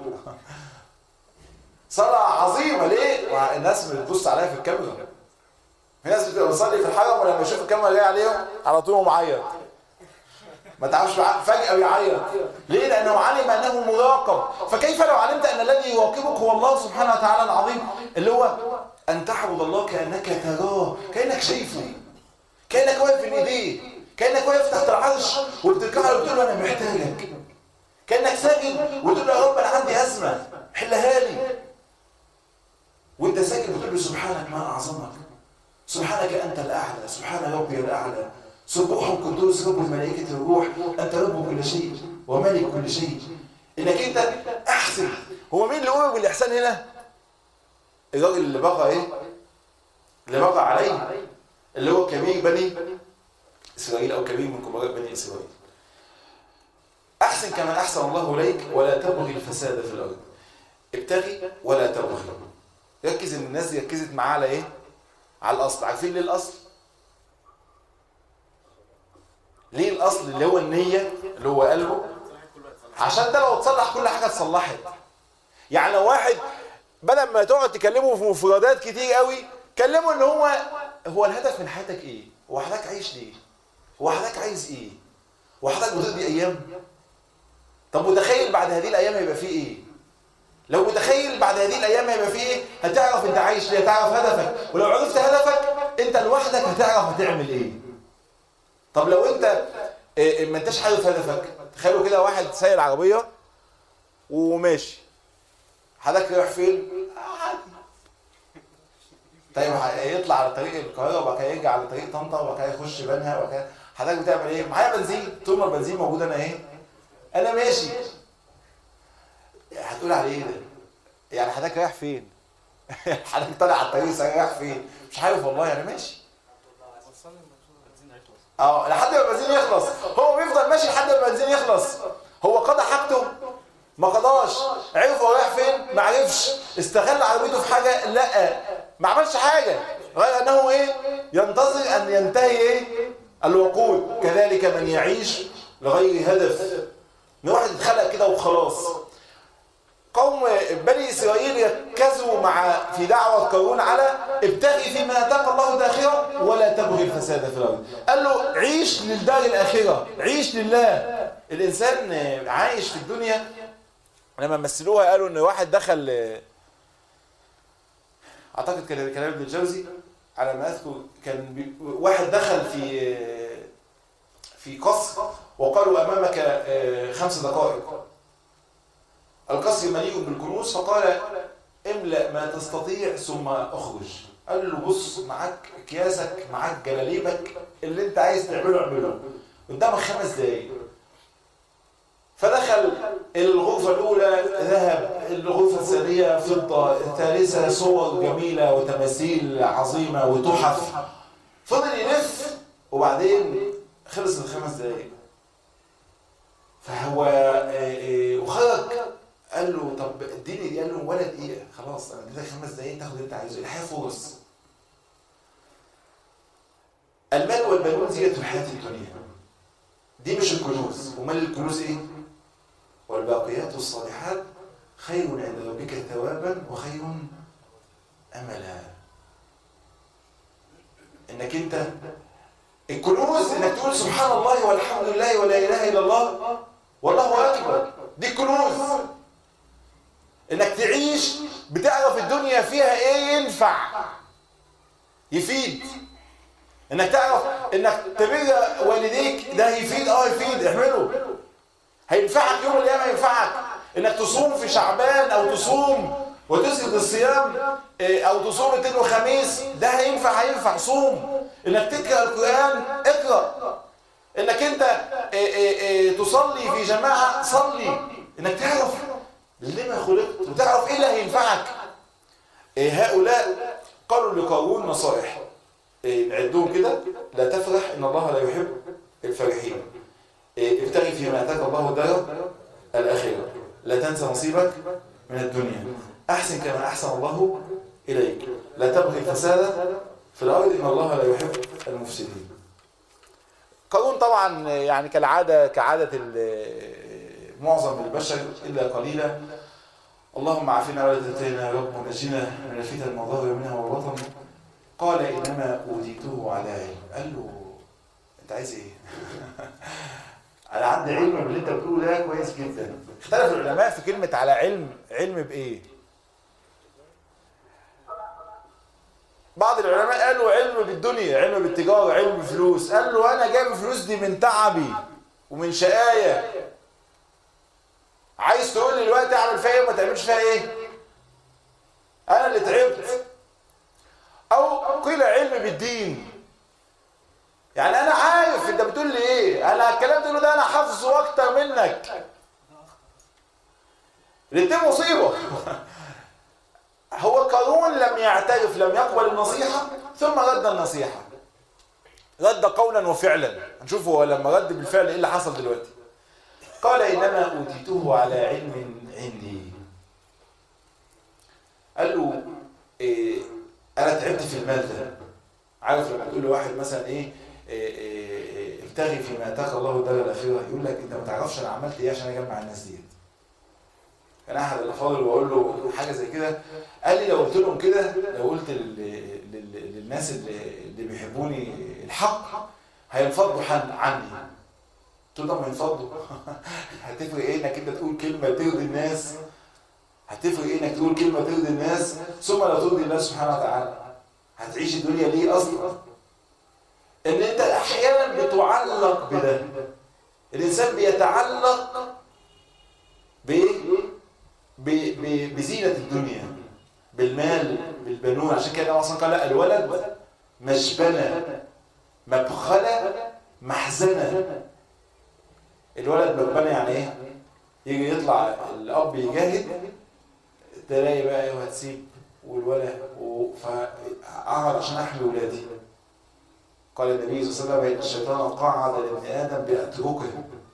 صلاة عظيمة ليه؟ الناس بتبص عليها في الكاميرا في ناس بتبقى بتصلي في الحرم ولما يشوف الكاميرا جايه عليهم على طول معيط ما تعرفش فجأة بيعيط ليه؟ لأنه علم أنه مراقب فكيف لو علمت أن الذي يراقبك هو الله سبحانه وتعالى العظيم اللي هو أن تعبد الله كأنك تراه كأنك شايفه كأنك واقف في إيديه كأنك واقف تحت العرش وبتركع له وبتقول له أنا محتاجك كأنك ساجد وتقول له يا رب أنا عندي أزمة حلها لي وانت ساكت بتقول له سبحانك ما اعظمك سبحانك انت الاعلى سبحان ربي الاعلى سبوح قدوس رب الملائكه الروح انت رب كل شيء وملك كل شيء انك انت احسن هو مين اللي قوم بالاحسان هنا الراجل اللي بقى ايه اللي بقى عليه اللي هو كبير بني اسرائيل او كبير من كبراء بني اسرائيل احسن كما احسن الله اليك ولا تبغي الفساد في الارض ابتغي ولا تبغي ركز ان الناس دي ركزت معاه على ايه على الاصل عارفين ليه الاصل ليه الاصل اللي هو النيه اللي هو قلبه عشان ده لو اتصلح كل حاجه اتصلحت يعني لو واحد بدل ما تقعد تكلمه في مفردات كتير قوي كلمه ان هو هو الهدف من حياتك ايه هو حضرتك عايش ليه هو حضرتك عايز ايه هو حضرتك بتقضي ايام طب متخيل بعد هذه الايام هيبقى فيه ايه لو متخيل بعد هذه الايام هيبقى فيه ايه هتعرف انت عايش ليه هتعرف هدفك ولو عرفت هدفك انت لوحدك هتعرف هتعمل ايه طب لو انت إيه ما انتش عارف هدفك تخيلوا كده واحد سايق عربيه وماشي حضرتك رايح فين عادي طيب يطلع على طريق القاهره وبعد كده يرجع على طريق طنطا وبعد كده يخش بنها وبعد كده حضرتك بتعمل ايه معايا بنزين طول ما البنزين موجود انا ايه انا ماشي هتقول على ايه ده يعني حضرتك رايح فين حضرتك طالع على الطريق رايح فين مش عارف والله انا ماشي اه لحد ما البنزين يخلص هو بيفضل ماشي لحد ما البنزين يخلص هو قضى حاجته ما قضاش عرف هو رايح فين ما عرفش استغل عربيته في حاجه لا ما عملش حاجه غير انه ايه ينتظر ان ينتهي ايه الوقود كذلك من يعيش لغير هدف ان واحد اتخلق كده وخلاص قوم بني اسرائيل يركزوا مع في دعوه قارون على ابتغي فيما اتاك الله الاخره ولا تبغي الفساد في الارض قال له عيش للدار الاخره عيش لله الانسان عايش في الدنيا لما مثلوها قالوا ان واحد دخل اعتقد كان كلام ابن الجوزي على ما اذكر كان بي... واحد دخل في في قصر وقالوا امامك خمس دقائق القصر مليء بالكنوز فقال املأ ما تستطيع ثم اخرج قال له بص معاك اكياسك معاك جلاليبك اللي انت عايز تعمله اعمله قدامك خمس دقايق فدخل الغرفة الأولى ذهب الغرفة الثانية فضة الثالثة صور جميلة وتماثيل عظيمة وتحف فضل يلف وبعدين خلص الخمس دقايق فهو وخرج قال له طب اديني دي قال له ولا دقيقة خلاص انا اديتك خمس دقايق تاخد اللي انت عايزه الحياة فرص المال والبنون زينة الحياة الدنيا دي مش الكنوز امال الكنوز ايه؟ والباقيات الصالحات خير عند ربك ثوابا وخير املا انك انت الكنوز انك تقول سبحان الله والحمد لله ولا اله الا الله والله اكبر دي كنوز انك تعيش بتعرف الدنيا فيها ايه ينفع يفيد انك تعرف انك تبر والديك ده يفيد اه يفيد اعمله هينفعك يوم القيامه ينفعك انك تصوم في شعبان او تصوم وتسجد الصيام او تصوم اثنين وخميس ده هينفع هينفع صوم انك تقرا القران اقرا انك انت تصلي في جماعه صلي انك تعرف لما خلقت وتعرف ايه اللي هينفعك هؤلاء قالوا لقارون نصائح نعدهم كده لا تفرح ان الله لا يحب الفرحين ابتغي فيما اتاك الله الدار الاخره لا تنسى نصيبك من الدنيا احسن كما احسن الله اليك لا تبغي الفساد في الارض ان الله لا يحب المفسدين قارون طبعا يعني كالعاده كعاده معظم البشر الا قليلا اللهم عافنا ولا تنتهينا يا رب ونجنا من الفتن المضار منها والوطن قال انما اوتيته على علم قال له انت عايز ايه انا عندي علم باللي انت بتقوله ده كويس جدا اختلف العلماء في كلمه على علم علم بايه بعض العلماء قالوا علم بالدنيا علم بالتجاره علم بفلوس قال له انا جايب الفلوس دي من تعبي ومن شقايا عايز تقول لي دلوقتي اعمل فيها ايه وما تعملش فيها ايه انا اللي تعبت او قيل علم بالدين يعني انا عارف انت بتقول لي ايه انا الكلام ده ده انا حافظه اكتر منك الاتنين مصيبه هو قارون لم يعترف لم يقبل النصيحه ثم رد النصيحه رد قولا وفعلا هنشوف هو لما رد بالفعل ايه اللي حصل دلوقتي قال انما اوتيته على علم عندي قال له إيه انا تعبت في المال ده عارف لما تقول لواحد مثلا ايه, إيه, إيه ابتغي فيما اتاك الله الدار الاخره يقول لك انت ما تعرفش انا عملت ايه عشان اجمع الناس ديت كان احد الافاضل بقول له حاجه زي كده قال لي لو قلت لهم كده لو قلت للناس اللي, اللي بيحبوني الحق هينفضوا عني قلت له ما ينفضوا هتفرق ايه انك انت تقول كلمه ترضي الناس هتفرق ايه انك تقول كلمه ترضي الناس ثم لا ترضي الله سبحانه وتعالى هتعيش الدنيا ليه اصلا ان انت احيانا بتعلق بده الانسان بيتعلق بايه بزينه الدنيا بالمال بالبنون عشان كده اصلا قال الولد مجبنه مبخله محزنه الولد مجبنه يعني ايه يجي يطلع الاب يجاهد تلاقي بقى ايه وهتسيب والولد فأعرض عشان احمي ولادي قال النبي صلى الله عليه وسلم ان الشيطان قعد لابن ادم باتركه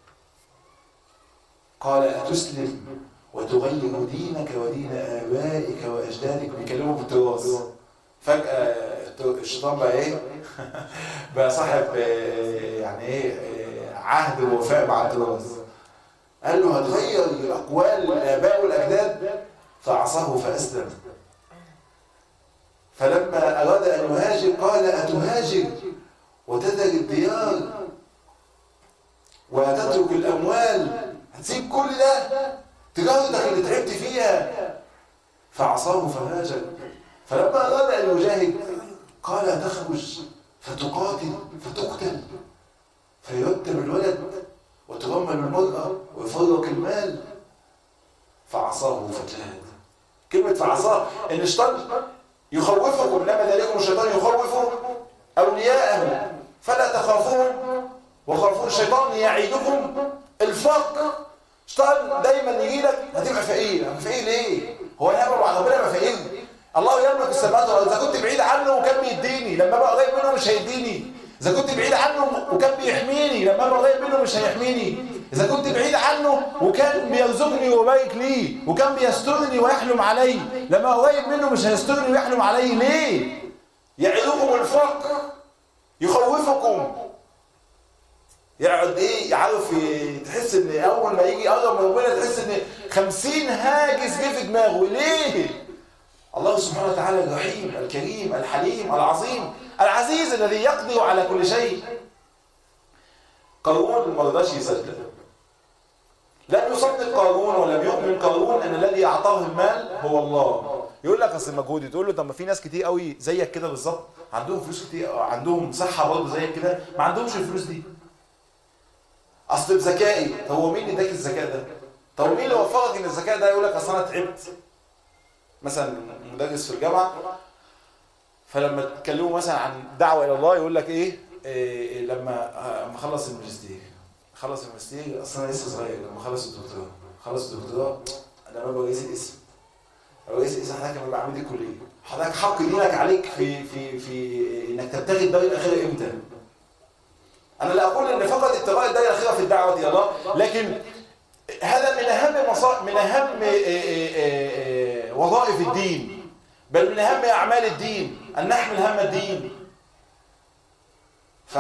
قال اتسلم وتغير دينك ودين ابائك واجدادك بيكلموا بالتراث فجاه الشيطان بقى ايه بقى صاحب يعني ايه عهد ووفاء مع التراث قال له هتغير اقوال الاباء والاجداد فعصاه فاسلم فلما اراد ان يهاجر قال اتهاجر وتذر الديار وتترك الاموال هتسيب كل ده تجارتك اللي تعبت فيها فعصاه فهاجر فلما اراد ان يجاهد قال تخرج فتقاتل فتقتل فيرتب الولد وترمل المرأة ويفرق المال فعصاه فجاهد كلمة فعصاه ان الشيطان يخوفكم انما ذلكم الشيطان يخوف اولياءه فلا تخافوهم وخافون الشيطان يعيدكم الفقر الشيطان دايما يجي لك هتبقى فقير فقير ليه؟ هو يعمل مع ربنا ما فقير الله يملك السماوات والارض اذا كنت بعيد عنه وكان بيديني لما بقى قريب منه مش هيديني اذا كنت بعيد عنه وكان بيحميني لما بقى قريب منه مش هيحميني اذا كنت بعيد عنه وكان بيرزقني ويبارك لي وكان بيسترني ويحلم علي لما قريب منه مش هيسترني ويحلم علي ليه يعدكم الفقر يخوفكم يقعد ايه يعرف تحس ان اول ما يجي يقرب من ربنا تحس ان خمسين هاجس جه في دماغه ليه الله سبحانه وتعالى الرحيم الكريم الحليم العظيم العزيز الذي يقدر على كل شيء قارون ما رضاش يصدق لم يصدق قارون ولم يؤمن قارون ان الذي اعطاه المال هو الله يقول لك اصل مجهودي تقول له طب ما في ناس كتير قوي زيك كده بالظبط عندهم فلوس كتير عندهم صحه برضه زيك كده ما عندهمش الفلوس دي اصل بذكائي هو مين اللي اداك الذكاء ده طب مين اللي وفرك ان الذكاء ده يقول لك اصل انا تعبت مثلا مدرس في الجامعه فلما تكلموا مثلا عن دعوه الى الله يقول لك ايه, إيه لما لما اخلص الماجستير خلص الماجستير اصل انا لسه صغير لما اخلص الدكتوراه خلص الدكتوراه انا ببقى رئيس الاسم رئيس الاسم حضرتك لما ببقى عميد الكليه حضرتك حق دينك عليك في في في انك تبتغي الدار الاخيره امتى؟ انا لا اقول ان فقط ابتغاء الدار الاخيره في الدعوه الى الله لكن هذا من اهم مصا... من اهم إيه إيه إيه وظائف الدين بل من اهم اعمال الدين ان نحمل هم الدين ف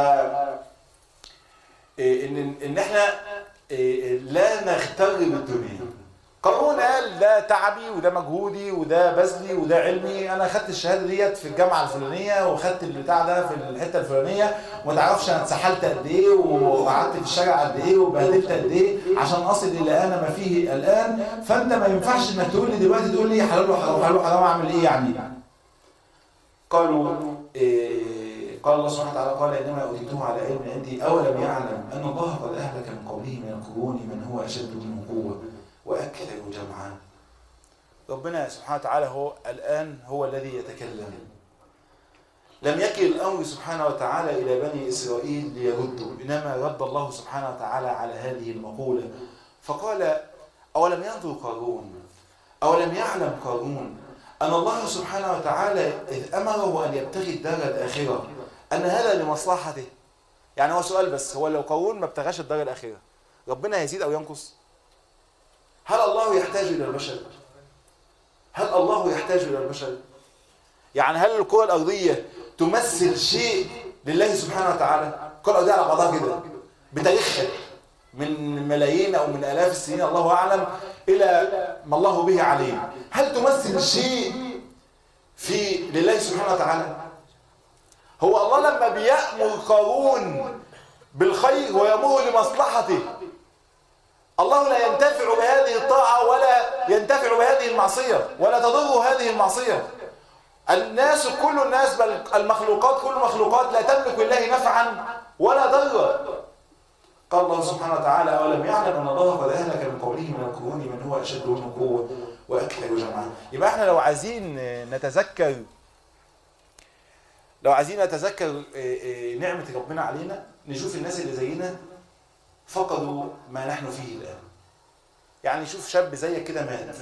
ان ان احنا لا نغتر بالدنيا قارون قال ده تعبي وده مجهودي وده بذلي وده علمي انا خدت الشهاده ديت في الجامعه الفلانيه وخدت البتاع ده في الحته الفلانيه وما تعرفش انا اتسحلت قد ايه وقعدت في الشارع قد ايه وبهدلت قد ايه عشان اصل الى انا ما فيه الان فانت ما ينفعش انك تقول لي دلوقتي تقول لي حلال وحرام حلال وحرام اعمل ايه يعني قالوا إيه قال الله سبحانه وتعالى قال انما اوتيته على علم عندي اولم يعلم ان الله قد اهلك من قوله من القرون من هو اشد منه قوه واكثر جمعا ربنا سبحانه وتعالى هو الان هو الذي يتكلم لم يكل الامر سبحانه وتعالى الى بني اسرائيل ليردوا انما رد الله سبحانه وتعالى على هذه المقوله فقال اولم ينظر قارون اولم يعلم قارون أن الله سبحانه وتعالى إذ أمره أن يبتغي الدار الآخرة أن هذا لمصلحته يعني هو سؤال بس هو لو قارون ما ابتغاش الدار الآخرة ربنا يزيد أو ينقص هل الله يحتاج إلى البشر هل الله يحتاج إلى البشر يعني هل الكرة الأرضية تمثل شيء لله سبحانه وتعالى الكرة الأرضية على بعضها كده بتاريخها من ملايين أو من آلاف السنين الله أعلم إلى ما الله به عليم هل تمثل شيء في لله سبحانه وتعالى هو الله لما بيأمر قارون بالخير ويأمره لمصلحته الله لا ينتفع بهذه الطاعة ولا ينتفع بهذه المعصية ولا تضره هذه المعصية الناس كل الناس بل المخلوقات كل المخلوقات لا تملك لله نفعا ولا ضرا قال الله سبحانه وتعالى أولم يعلم أن الله قد أهلك من قوله من القرون من هو أشد منه قوة وأكثر جمعا يبقى احنا لو عايزين نتذكر لو عايزين نتذكر نعمة ربنا علينا نشوف الناس اللي زينا فقدوا ما نحن فيه الآن يعني شوف شاب زيك كده مات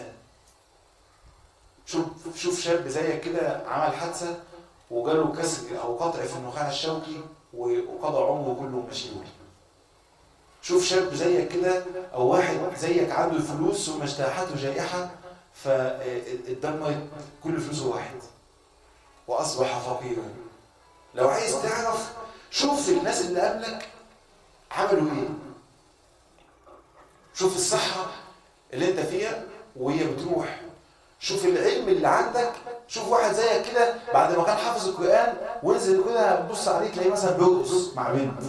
شوف شوف شاب زيك كده عمل حادثة وجاله كسر أو قطع في النخاع الشوكي وقضى عمره كله مشلول شوف شاب زيك كده او واحد زيك عنده فلوس ثم اجتاحته جائحه فاتدمر كل فلوسه واحد واصبح فقيرا لو عايز تعرف شوف الناس اللي قبلك عملوا ايه شوف الصحة اللي انت فيها وهي بتروح شوف العلم اللي عندك شوف واحد زيك كده بعد ما كان حافظ القرآن وانزل كده تبص عليه تلاقيه مثلا بيرقص مع بنت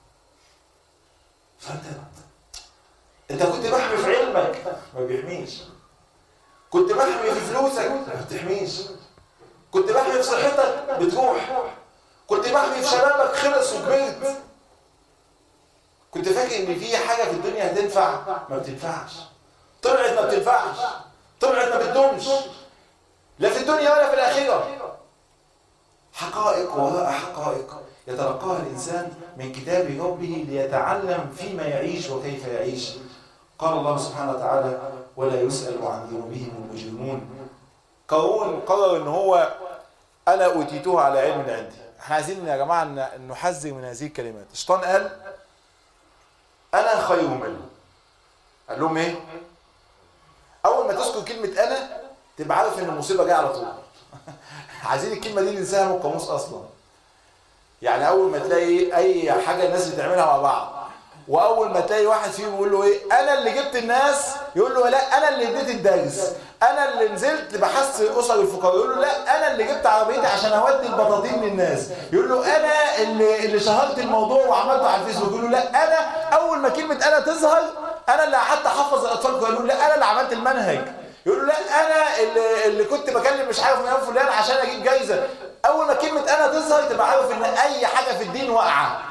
فانت انت كنت محمي في علمك ما بيحميش كنت محمي في فلوسك ما بتحميش كنت محمي في صحتك بتروح كنت محمي في شبابك خلص وكبرت كنت فاكر ان في حاجه في الدنيا هتنفع ما بتنفعش طلعت ما بتنفعش طلعت ما بتدومش لا في الدنيا ولا في الاخره حقائق وراء حقائق يتلقاها الانسان من كتاب ربه ليتعلم فيما يعيش وكيف يعيش قال الله سبحانه وتعالى ولا يسأل عن ذنوبهم المجرمون قارون قرر ان هو انا اوتيته على علم عندي احنا عايزين يا جماعه ن- نحذر من هذه الكلمات الشيطان قال انا خير منه قال لهم ايه اول ما تذكر كلمه انا تبقى عارف ان المصيبه جايه على طول عايزين الكلمه دي ننساها من القاموس اصلا يعني اول ما تلاقي اي حاجه الناس بتعملها مع بعض واول ما تلاقي واحد فيهم يقول له ايه انا اللي جبت الناس يقول له لا انا اللي اديت الدرس انا اللي نزلت بحثت اسر الفقراء يقول له لا انا اللي جبت عربيتي عشان اودي البطاطين للناس يقول له انا اللي اللي شهرت الموضوع وعملته على الفيسبوك يقول له لا انا اول ما كلمه انا تظهر انا اللي حتى احفظ الاطفال يقول له لا انا اللي عملت المنهج يقول له لا انا اللي, اللي كنت بكلم مش عارف مين فلان عشان اجيب جايزه اول ما كلمه انا تظهر تبقى عارف ان اي حاجه في الدين واقعه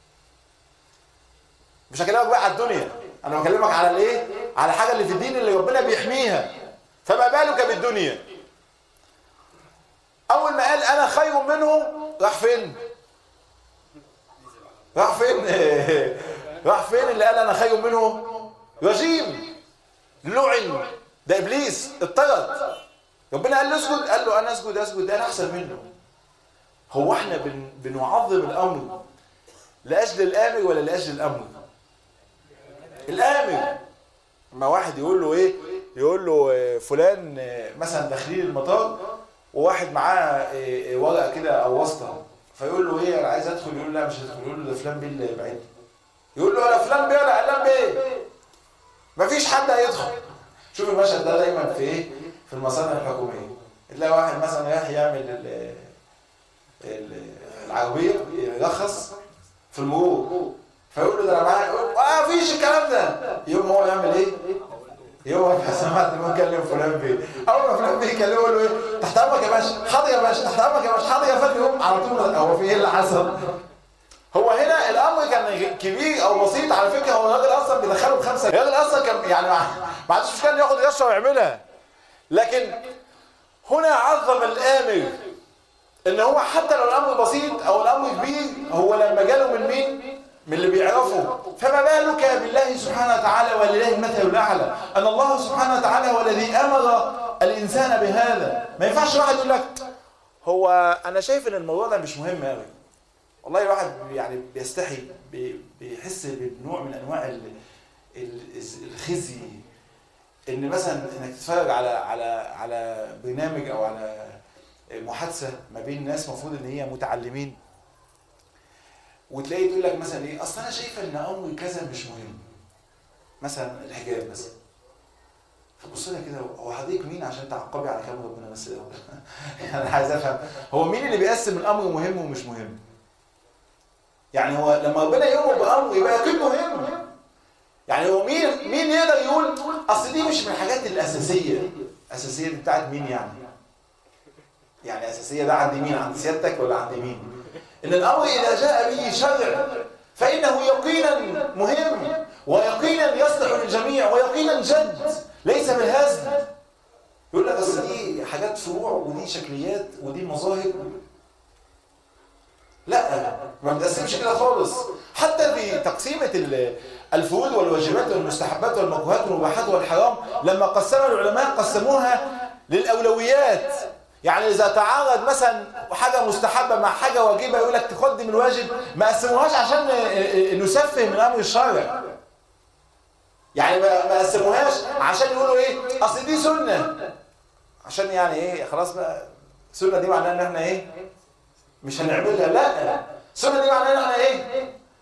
مش هكلمك بقى على الدنيا انا بكلمك على الايه على حاجه اللي في الدين اللي ربنا بيحميها فما بالك بالدنيا اول ما قال انا خير منه راح فين راح فين راح فين اللي قال انا خير منه رجيم لعن ده ابليس اطرد ربنا قال له اسجد قال له انا اسجد اسجد ده انا احسن منه هو احنا بن بنعظم الامر لاجل الامر ولا لاجل الامر الامر اما واحد يقول له ايه يقول له آه، فلان آه، مثلا داخلين المطار وواحد معاه آه، آه، ورقه كده او واسطه فيقول له ايه انا عايز ادخل يقول له لا مش هدخل يقول له ده فلان بيه اللي بعيد يقول له انا فلان بيه ولا علان بيه مفيش حد هيدخل شوف المشهد ده دايما في ايه في المصانع الحكوميه تلاقي واحد مثلا رايح يعمل ال- ال- العربيه يرخص في المرور فيقول له ده انا معايا يقول اه فيش الكلام ده يوم هو يعمل ايه؟ يوم هو سمعت انه كلم فلان بيه اول ما فلان بيه يكلمه يقول له ايه؟ تحت امرك يا باشا حاضر يا باشا تحت امرك يا باشا حاضر يا فندم يقوم على طول هو في ايه اللي حصل؟ هو هنا الامر كان كبير او بسيط على فكره هو الراجل اصلا بيدخله بخمسه الراجل اصلا كان يعني ما ما عندوش مشكله انه ياخد رشه ويعملها لكن هنا عظم الامر ان هو حتى لو الامر بسيط او الامر كبير هو لما جاله من مين من اللي بيعرفه فما بالك بالله سبحانه وتعالى ولله المثل الاعلى ان الله سبحانه وتعالى هو الذي امر الانسان بهذا ما ينفعش واحد يقول لك هو انا شايف ان الموضوع ده مش مهم قوي والله الواحد يعني بيستحي بي- بيحس بنوع من انواع ال- ال- الخزي ان مثلا انك تتفرج على على على برنامج او على محادثه ما بين ناس المفروض ان هي متعلمين وتلاقي تقول لك مثلا ايه اصل انا شايفه ان امر كذا مش مهم مثلا الحجاب مثلا فبص لها كده هو حضرتك مين عشان تعقبي على كلام ربنا بس الاول يعني عايز افهم هو مين اللي بيقسم الامر مهم ومش مهم يعني هو لما ربنا يؤمر بامر يبقى اكيد مهم يعني هو مين مين يقدر يقول اصل دي مش من الحاجات الاساسيه الاساسيه دي بتاعت مين يعني يعني اساسيه ده عند مين عند سيادتك ولا عند مين ان الامر اذا جاء به شرع فانه يقينا مهم ويقينا يصلح للجميع ويقينا جد ليس بالهزل يقول لك اصل دي حاجات فروع ودي شكليات ودي مظاهر لا ما بنقسمش كده خالص حتى في تقسيمة ال- الفروض والواجبات والمستحبات والمكروهات والمباحات والحرام لما قسمها العلماء قسموها للأولويات يعني إذا تعارض مثلا حاجة مستحبة مع حاجة واجبة يقول لك تقدم الواجب ما قسموهاش عشان نسفه من أمر الشرع يعني ما ما قسموهاش عشان يقولوا ايه اصل دي سنه عشان يعني ايه خلاص بقى سنه دي معناها ان احنا ايه مش هنعملها لا سنه دي معناها ان احنا ايه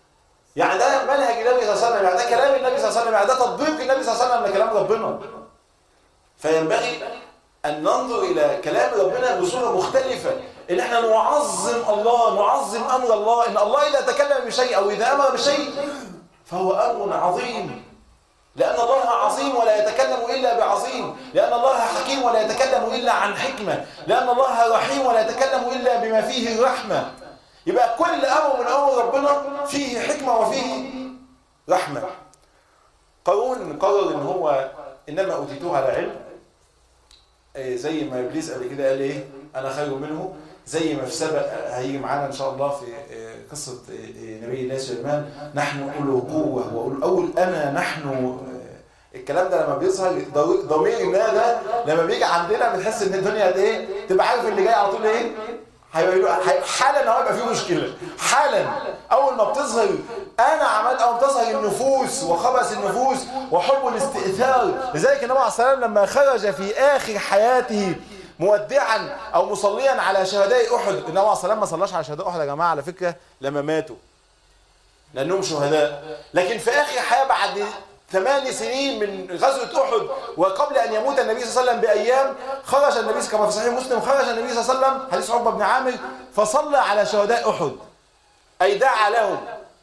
يعني ده منهج النبي صلى الله عليه وسلم يعني ده كلام النبي صلى الله عليه وسلم يعني ده تطبيق النبي صلى الله عليه وسلم لكلام ربنا فينبغي أن ننظر إلى كلام ربنا بصورة مختلفة إن احنا نعظم الله نعظم أمر الله إن الله إذا تكلم بشيء أو إذا أمر بشيء فهو أمر عظيم لأن الله عظيم ولا يتكلم إلا بعظيم لأن الله حكيم ولا يتكلم إلا عن حكمة لأن الله رحيم ولا يتكلم إلا بما فيه الرحمة يبقى كل أمر من أمر ربنا فيه حكمة وفيه رحمة قارون قرر إن هو إنما أوتيتوه على علم زي ما إبليس قبل كده قال إيه أنا خير منه زي ما في سبق هيجي معانا إن شاء الله في قصة نبي الله سليمان نحن أولو قوة وأولو أول أنا نحن الكلام ده لما بيظهر ضمير النا ده لما بيجي عندنا بنحس ان الدنيا ايه تبقى عارف اللي جاي على طول ايه هيبقى حالا هو يبقى فيه مشكله حالا اول ما بتظهر انا عملت او بتظهر النفوس وخبث النفوس وحب الاستئثار لذلك النبي عليه الصلاه لما خرج في اخر حياته مودعا او مصليا على شهداء احد النبي عليه الصلاه ما صلاش على شهداء احد يا جماعه على فكره لما ماتوا لانهم شهداء لكن في اخر حياه بعد ثمان سنين من غزوة أحد وقبل أن يموت النبي صلى الله عليه وسلم بأيام خرج النبي كما في صحيح مسلم خرج النبي صلى الله عليه وسلم حديث عقبة بن عامر فصلى على شهداء أحد أي دعا لهم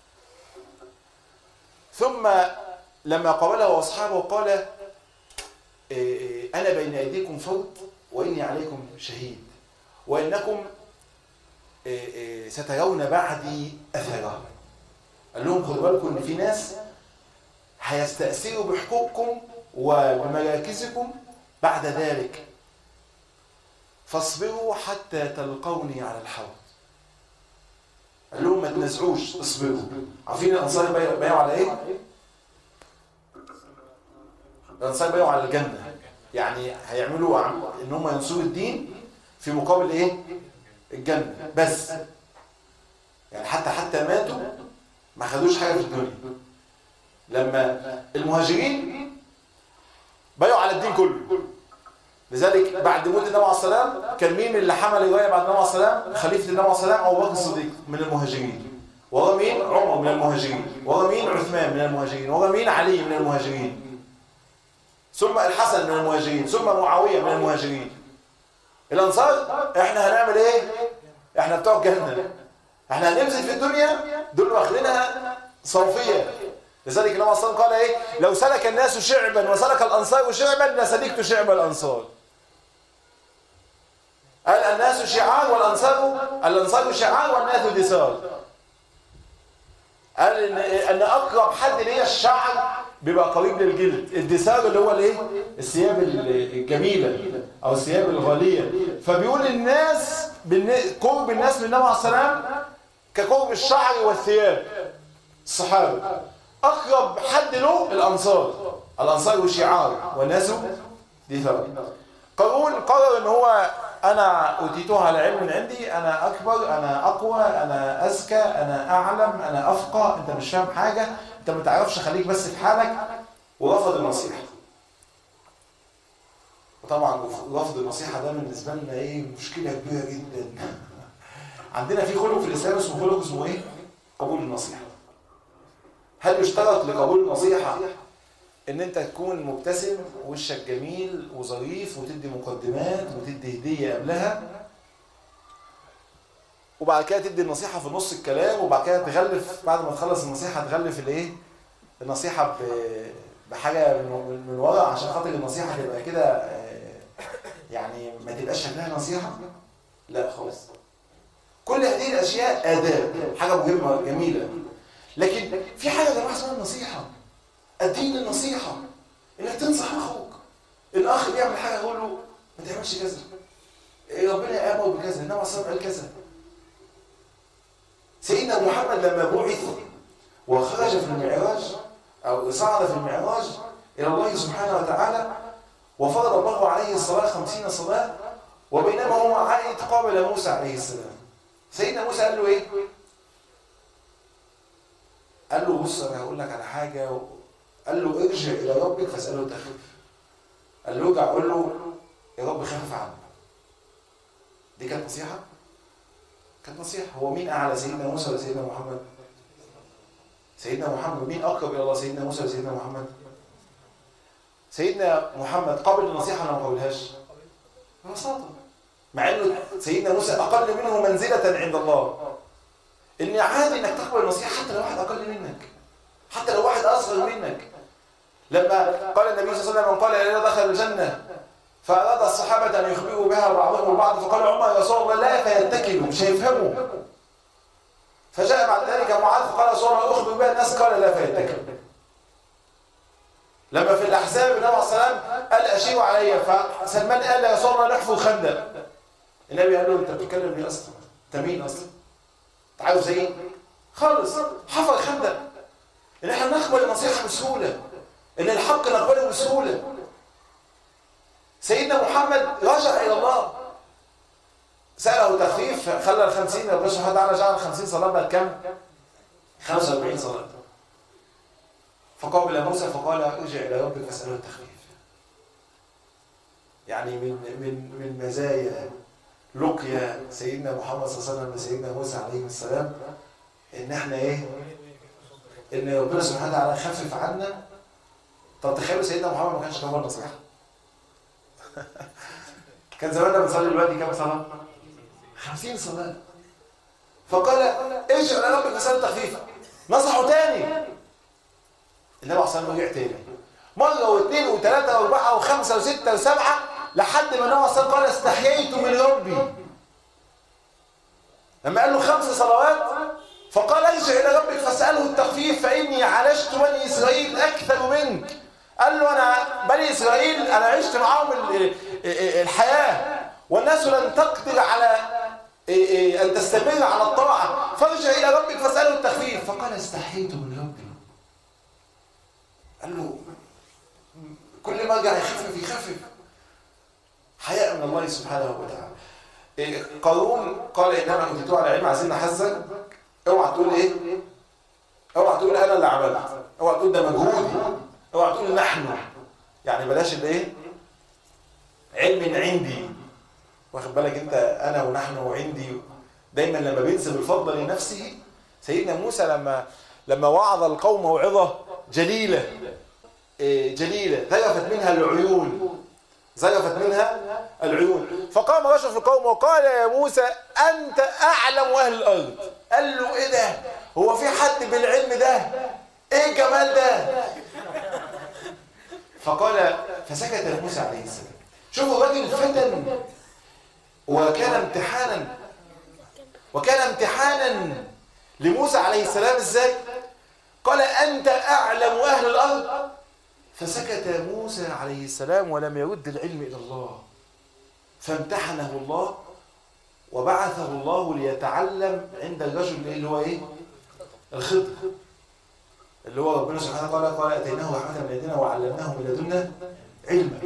ثم لما قابله أصحابه قال أنا بين أيديكم فوت وإني عليكم شهيد وإنكم سترون بعدي أثرا قال لهم خدوا بالكم إن في ناس هيستأثروا بحقوقكم وبمراكزكم بعد ذلك فاصبروا حتى تلقوني على الحوض قال لهم ما تنزعوش اصبروا عارفين الانصار بيعوا على ايه الانصار بيعوا على الجنه يعني هيعملوا ان هم ينصروا الدين في مقابل ايه الجنه بس يعني حتى حتى ماتوا ما خدوش حاجه في الدنيا لما المهاجرين بيعوا على الدين كله لذلك بعد موت النبي عليه السلام كان مين اللي حمل الرايه بعد النبي عليه السلام خليفه النبي عليه السلام ابو بكر الصديق من المهاجرين ورا مين عمر من المهاجرين ورا مين عثمان من المهاجرين ورا مين علي من المهاجرين ثم الحسن من المهاجرين ثم معاويه من المهاجرين الانصار احنا هنعمل ايه احنا بتوع الجنه احنا هننزل في الدنيا دول واخدينها صوفيه لذلك النبي صلى الله عليه وسلم قال ايه لو سلك الناس شعبا وسلك الانصار شعبا لسلكت شعب الانصار قال الناس شعار والانصار الانصار شعار والناس دثار قال ان ان اقرب حد ليا الشعر بيبقى قريب للجلد الدثار اللي هو الايه الثياب الجميله او الثياب الغاليه فبيقول الناس قرب الناس من النبي عليه السلام كقرب الشعر والثياب الصحابه اقرب حد له الانصار الانصار شعار والناس دثار قارون قرر ان هو انا اوتيتها على علم من عندي انا اكبر انا اقوى انا اذكى انا اعلم انا افقه انت مش فاهم حاجه انت ما تعرفش خليك بس في حالك ورفض النصيحه وطبعا رفض النصيحه ده بالنسبه لنا ايه مشكله كبيره جدا عندنا في خلق في الاسلام اسمه خلق اسمه ايه قبول النصيحه هل يشترط لقبول النصيحه ان انت تكون مبتسم وشك جميل وظريف وتدي مقدمات وتدي هديه قبلها وبعد كده تدي النصيحه في نص الكلام وبعد كده تغلف بعد ما تخلص النصيحه تغلف الايه النصيحه بحاجه من, من ورا عشان خاطر النصيحه تبقى كده يعني ما تبقاش شكلها نصيحه لا خالص كل هذه الاشياء اداب حاجه مهمه جميله لكن في حاجه يا جماعه اسمها النصيحه الدين النصيحة انك تنصح اخوك الاخ بيعمل حاجة يقول له ما تعملش كذا إيه ربنا امر بكذا انما صلى قال كذا سيدنا محمد لما بعث وخرج في المعراج او صعد في المعراج الى الله سبحانه وتعالى وفرض الله عليه الصلاة خمسين صلاة وبينما هو عائد قابل موسى عليه السلام سيدنا موسى قال له ايه قال له بص انا هقول لك على حاجه قال له ارجع الى ربك فاساله التخفيف قال له ارجع قول له يا رب خفف عني دي كانت نصيحه كانت نصيحه هو مين اعلى سيدنا موسى ولا سيدنا محمد سيدنا محمد مين اقرب الى الله سيدنا موسى ولا سيدنا محمد سيدنا محمد قبل النصيحه ولا ما قبلهاش ببساطه مع انه سيدنا موسى اقل منه منزله عند الله ان عادي انك تقبل النصيحه حتى لو واحد اقل منك حتى لو واحد اصغر منك لما قال النبي صلى الله عليه وسلم من قال اذا دخل الجنه فاراد الصحابه ان يخبروا بها بعضهم البعض فقال عمر يا رسول الله لا فيتكلوا مش هيفهموا فجاء بعد ذلك معاذ فقال يا رسول الله اخبر بها الناس قال لا فيتكلوا لما في الاحزاب النبي عليه الصلاه والسلام قال اشيروا علي فسلمان قال يا رسول الله نحفر خندق النبي قال له انت بتتكلم ليه اصلا؟ انت مين اصلا؟ انت عارف زي ايه؟ خالص حفر خندق ان احنا نقبل النصيحه بسهوله ان الحق نقبله بسهوله سيدنا محمد رجع الى الله سأله تخفيف خلى ال 50 ربنا سبحانه وتعالى جعل ال 50 صلاة بقت كام؟ 45 صلاة فقام إلى موسى فقال ارجع إلى ربك فاسأله التخفيف يعني من من من مزايا لقيا سيدنا محمد صلى الله عليه وسلم لسيدنا موسى عليه السلام ان احنا ايه؟ ان ربنا سبحانه وتعالى خفف عنا طب تخيلوا سيدنا محمد ما كانش كمان نصيحه كان زماننا بنصلي دلوقتي كام صلاه؟ 50 صلاه فقال ارجع الى ربك فسال تخفيفا نصحوا تاني النبي عليه الصلاه والسلام رجع تاني مره واثنين وثلاثه واربعه وخمسه وسته وسبعه لحد ما النبي عليه الصلاه والسلام قال استحييت من ربي لما قال له خمس صلوات فقال ارجع الى ربك فاساله التخفيف فاني عالجت بني اسرائيل اكثر منك قال له انا بني اسرائيل انا عشت معاهم الحياه والناس لن تقدر على ان تستمر على الطاعه فارجع الى ربك فاساله التخفيف فقال استحييت من ربي قال له كل ما ارجع يخفف يخفف حياء من الله سبحانه وتعالى قارون قال انما اوتيتوه على علم عايزين نحذر اوعى تقول ايه اوعى تقول انا اللي عملت اوعى تقول ده مجهودي اوعى تقول نحن يعني بلاش الايه علم عندي واخد بالك انت انا ونحن وعندي دايما لما بينسب الفضل لنفسه سيدنا موسى لما لما وعظ القوم موعظه جليله جليله ذرفت منها العيون زرفت منها العيون فقام رجل في القوم وقال يا موسى انت اعلم اهل الارض قال له ايه ده هو في حد بالعلم ده ايه الجمال ده فقال فسكت موسى عليه السلام شوفوا الراجل فتن وكان امتحانا وكان امتحانا لموسى عليه السلام ازاي قال انت اعلم اهل الارض فسكت موسى عليه السلام ولم يرد العلم الى الله فامتحنه الله وبعثه الله ليتعلم عند الرجل اللي هو ايه الخضر اللي هو ربنا سبحانه وتعالى قال اتيناه رحمه من لدنا وعلمناه من لدنا علما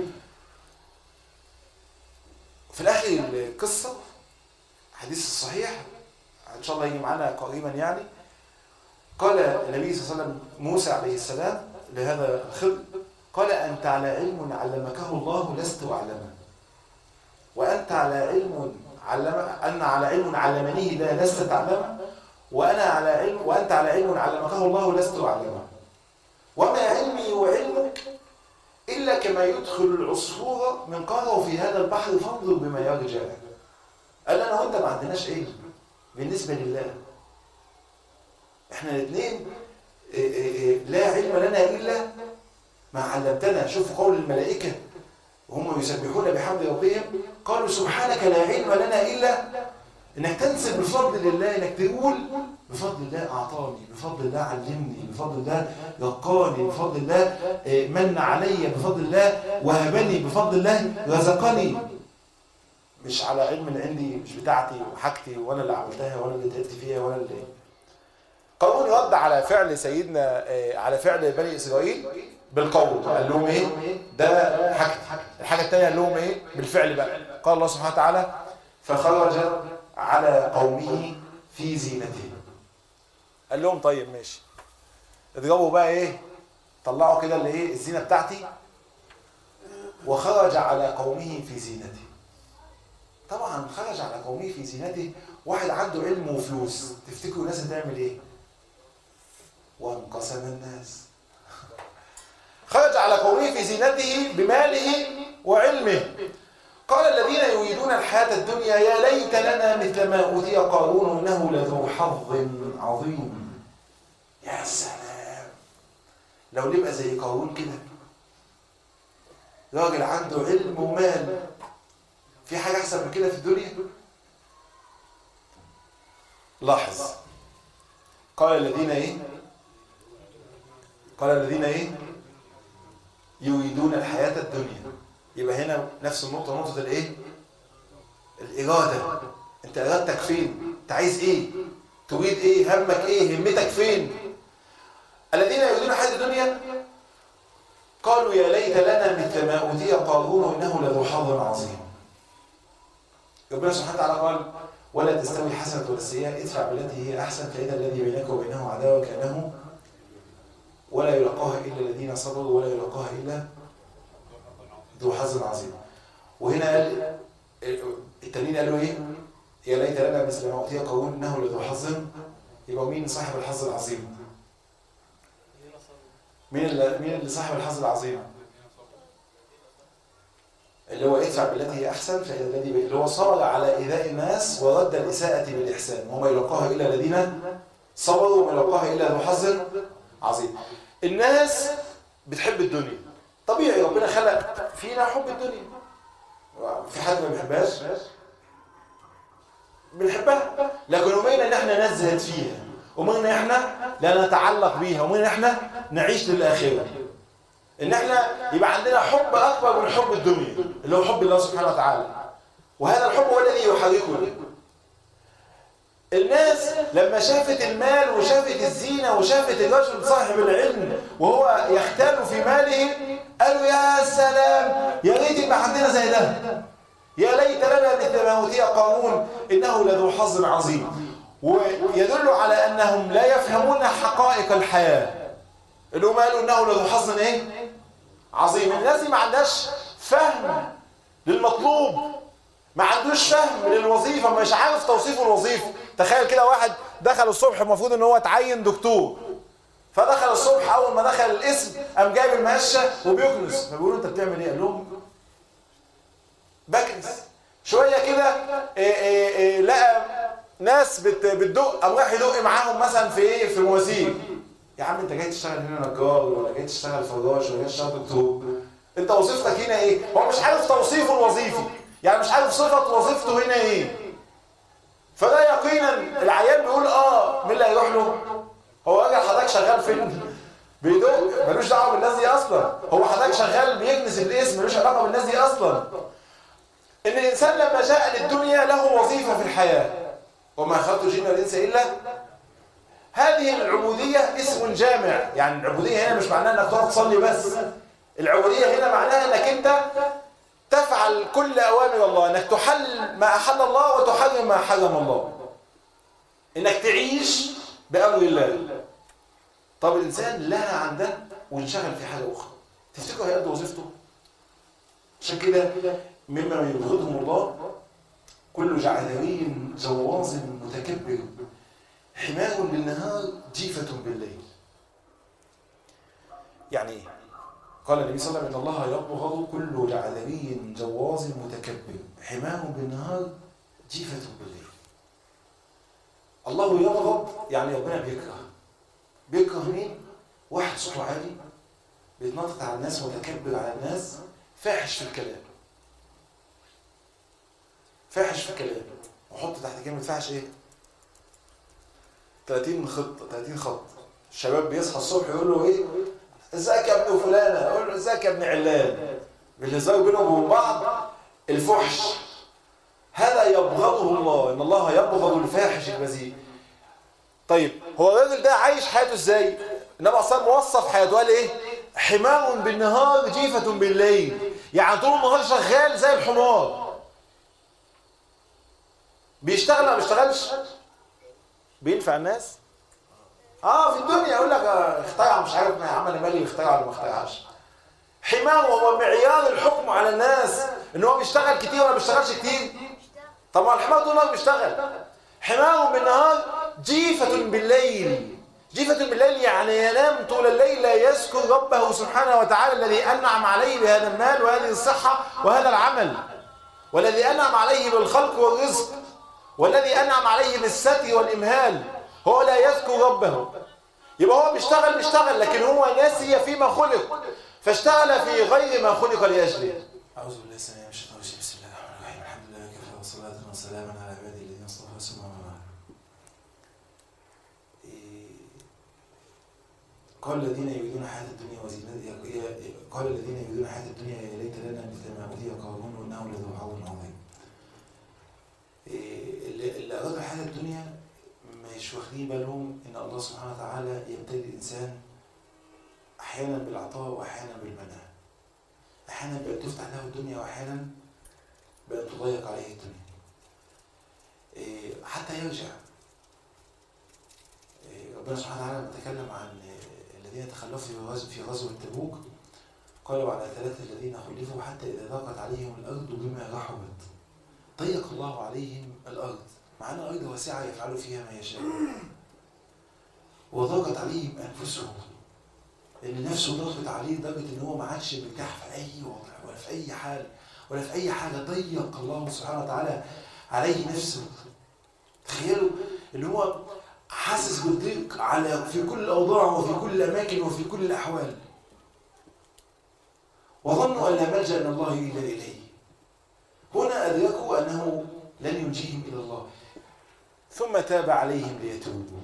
في الاخر القصه الحديث الصحيح ان شاء الله يجي معانا قريبا يعني قال النبي صلى الله عليه وسلم موسى عليه السلام لهذا الخضر قال أنت على علم علمكه الله لست أعلمه وأنت على علم علم أنا على علم علمنيه لا لست تعلمه وأنا على علم وأنت على علم علمكه الله لست أعلمه وما علمي وعلمك إلا كما يدخل العصفور من قاره في هذا البحر فانظر بما يرجع قال أنا وأنت ما عندناش علم بالنسبة لله احنا الاثنين لا علم لنا إلا ما علمتنا شوف قول الملائكة وهم يسبحون بحمد ربهم قالوا سبحانك لا علم لنا إلا انك تنسب بفضل الله انك تقول بفضل الله اعطاني بفضل الله علمني بفضل الله رقاني بفضل الله من علي بفضل الله وهبني بفضل الله رزقني مش على علم عندي مش بتاعتي وحاجتي وانا اللي عملتها وانا اللي تعبت فيها وانا اللي قارون رد على فعل سيدنا على فعل بني اسرائيل بالقول قال لهم ايه ده حاجه الحاجه الثانيه قال لهم ايه بالفعل بقى قال الله سبحانه وتعالى فخرج على قومه في زينته قال لهم طيب ماشي اضربوا بقى ايه طلعوا كده اللي ايه الزينه بتاعتي وخرج على قومه في زينته طبعا خرج على قومه في زينته واحد عنده علم وفلوس تفتكروا الناس هتعمل ايه وانقسم الناس خرج على قومه في زينته بماله وعلمه قال الذين يريدون الحياة الدنيا يا ليت لنا مثل ما أوتي قارون إنه لذو حظ عظيم يا سلام لو نبقى زي قارون كده راجل عنده علم ومال في حاجة أحسن من كده في الدنيا لاحظ قال الذين ايه قال الذين ايه يريدون الحياة الدنيا يبقى هنا نفس النقطة نقطة الايه الإرادة انت إرادتك فين انت عايز ايه تريد ايه همك ايه همتك فين الذين يريدون الحياة الدنيا قالوا يا ليت لنا مثل ما أوتي قارون إنه لذو حظ عظيم ربنا سبحانه وتعالى قال ولا تستوي الحسنة ولا السيئة ادفع بالتي هي أحسن فإذا الذي بينك وبينه عداوة كأنه ولا يلقاها إلا الذين صبروا ولا يلقاها إلا ذو حظ عظيم وهنا قال التانيين قالوا إيه يا ليت لنا مثل ما أوتي قارون إنه لذو حظ يبقى مين صاحب الحظ العظيم مين اللي مين اللي صاحب الحظ العظيم اللي هو ادفع بالتي هي احسن فاذا الذي اللي هو صبر على ايذاء الناس ورد الاساءه بالاحسان وما يلقاها الا الذين صبروا وما يلقاها الا ذو حظ عظيم الناس بتحب الدنيا طبيعي ربنا خلق فينا حب الدنيا في حد ما بيحبهاش بنحبها لكن أمرنا ان احنا نزهد فيها أمرنا ان احنا لا نتعلق بيها أمرنا ان احنا نعيش للآخرة ان احنا يبقى عندنا حب اكبر من حب الدنيا اللي هو حب الله سبحانه وتعالى وهذا الحب هو الذي يحركنا الناس لما شافت المال وشافت الزينة وشافت الرجل صاحب العلم وهو يختال في ماله قالوا يا سلام يا ريت يبقى عندنا زي ده يا ليت لنا مثل ما أوتي قارون إنه لذو حظ عظيم ويدل على أنهم لا يفهمون حقائق الحياة اللي هم قالوا إنه لذو حظ إيه؟ عظيم الناس دي ما عندهاش فهم للمطلوب ما عندوش فهم للوظيفة مش عارف توصيف الوظيفة تخيل كده واحد دخل الصبح المفروض ان هو اتعين دكتور فدخل الصبح اول ما دخل الاسم قام جايب المهشه وبيكنس فبيقولوا انت بتعمل ايه؟ قال لهم بكنس شويه كده إيه إيه إيه لقى ناس بت بتدق قام راح يدق معاهم مثلا في ايه؟ في مواسير يا عم انت جاي تشتغل هنا نجار ولا جاي تشتغل فراش ولا جاي تشتغل دكتور انت وظيفتك هنا ايه؟ هو مش عارف توصيفه الوظيفي يعني مش عارف صفه وظيفته هنا ايه؟ فده يقينا العيان بيقول اه مين اللي هيروح له هو راجل حضرتك شغال فين بيدق ملوش دعوه بالناس دي اصلا هو حضرتك شغال بيكنس الاسم ملوش علاقه بالناس دي اصلا ان الانسان لما جاء للدنيا له وظيفه في الحياه وما خلقت الجن والانس الا هذه العبوديه اسم جامع يعني العبوديه هنا مش معناها انك تقعد تصلي بس العبوديه هنا معناها انك انت تفعل كل أوامر الله أنك تحل ما أحل الله وتحرم ما حرم الله أنك تعيش بأمر الله طب الإنسان لها عن ده وانشغل في حاجة أخرى تفتكر هيأدي وظيفته عشان كده مما يبغضهم الله كل جعلري جواز متكبر حمار بالنهار جيفة بالليل يعني ايه قال النبي صلى الله عليه وسلم ان الله يبغض كل جعلري جواز متكبر حماه بالنهار جيفة بالليل الله يبغض يعني ربنا بيكره بيكره مين واحد صوته عالي بيتنطط على الناس متكبر على الناس فاحش في الكلام فاحش في الكلام وحط تحت كلمة فاحش ايه 30 خط 30 خط الشباب بيصحى الصبح يقول له ايه ازيك يا ابن فلانه اقول له ازيك يا ابن علان بالهزار بينهم وبين بعض الفحش هذا يبغضه الله ان الله يبغض الفاحش البذيء طيب هو الراجل ده عايش حياته ازاي النبي اصلا موصف حياته قال ايه حمار بالنهار جيفة بالليل يعني طول النهار شغال زي الحمار بيشتغل ما بيشتغلش بينفع الناس اه في الدنيا يقول لك اخترع مش عارف ما عمل مالي اخترع ولا ما اخترعش حمار هو معيار الحكم على الناس ان هو بيشتغل كتير ولا ما بيشتغلش كتير طب ما الحمار طول النهار بيشتغل حمار بالنهار جيفة بالليل جيفة بالليل يعني ينام طول الليل لا يذكر ربه سبحانه وتعالى الذي أنعم عليه بهذا المال وهذه الصحة وهذا العمل والذي أنعم عليه بالخلق والرزق والذي أنعم عليه بالستر والإمهال هو لا يذكر ربه يبقى هو بيشتغل بيشتغل لكن هو نسي فيما خلق فاشتغل في غير ما خلق لأجله أعوذ بالله السميع من الشيطان الرجيم بسم الله الرحمن الرحيم الحمد لله وكفى وصلاة وسلاما على عباده الذين اصطفى ثم أما بعد إيه، قال الذين يريدون حياة الدنيا وزينتها قال الذين يريدون حياة الدنيا يا ليت لنا مثل ما أوتي قارون وإنه لذو حظ عظيم إيه، اللي اللي أرادوا حياة الدنيا مش واخدين بالهم إن الله سبحانه وتعالى يبتلي الإنسان أحيانا بالعطاء وأحيانا بالمنع احيانا بقت تفتح له الدنيا واحيانا بقت تضيق عليه الدنيا إيه، حتى يرجع إيه، ربنا سبحانه وتعالى لما تكلم عن إيه، الذين تخلفوا في غزو في غزوة تبوك قالوا على ثلاثة الذين خلفوا حتى إذا ضاقت عليهم الأرض بما رحبت ضيق الله عليهم الأرض مع أن الأرض واسعة يفعل فيها ما يشاء وضاقت عليهم أنفسهم لان نفسه ضغط عليه لدرجه ان هو ما عادش مرتاح في اي وضع ولا في اي حال ولا في اي حاجه ضيق الله سبحانه وتعالى عليه نفسه تخيلوا ان هو حاسس بالضيق على في كل الاوضاع وفي كل الاماكن وفي كل الاحوال وظنوا ان لا ملجا من الله الا اليه هنا ادركوا انه لن ينجيهم الى الله ثم تاب عليهم ليتوبوا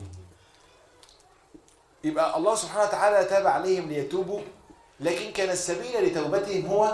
يبقى الله سبحانه وتعالى تاب عليهم ليتوبوا لكن كان السبيل لتوبتهم هو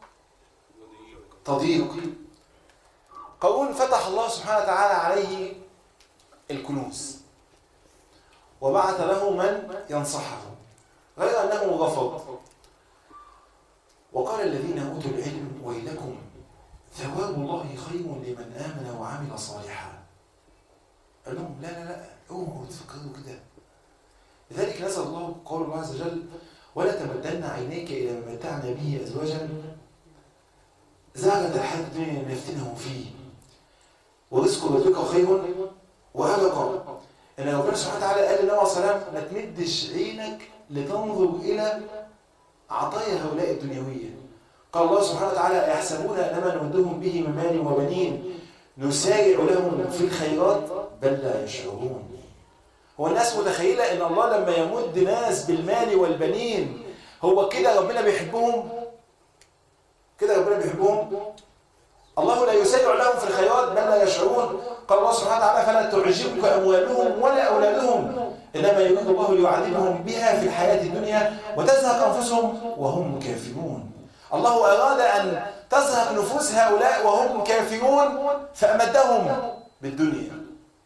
تضييق قارون فتح الله سبحانه وتعالى عليه الكنوز وبعث له من ينصحه غير انه رفض وقال الذين اوتوا العلم ويلكم ثواب الله خير لمن امن وعمل صالحا قال لهم لا لا لا اوعوا تفكروا كده لذلك نسأل الله قول الله عز وجل ولا تمدن عينيك إلى ما متعنا به أزواجا زاغت الحياة الدنيا لنفتنهم فيه ورزق ربك خير وأبقى إن ربنا سبحانه وتعالى قال للنبي عليه الصلاة والسلام ما تمدش عينك لتنظر إلى عطايا هؤلاء الدنيوية قال الله سبحانه وتعالى يحسبون أنما نمدهم به من مال وبنين نسارع لهم في الخيرات بل لا يشعرون هو الناس متخيلة ان الله لما يمد ناس بالمال والبنين هو كده ربنا بيحبهم كده ربنا بيحبهم الله لا يسارع لهم في الخيرات بل لا يشعرون قال الله سبحانه وتعالى فلا تعجبك اموالهم ولا اولادهم انما يريد الله ليعذبهم بها في الحياه الدنيا وتزهق انفسهم وهم كافرون الله اراد ان تزهق نفوس هؤلاء وهم كافرون فامدهم بالدنيا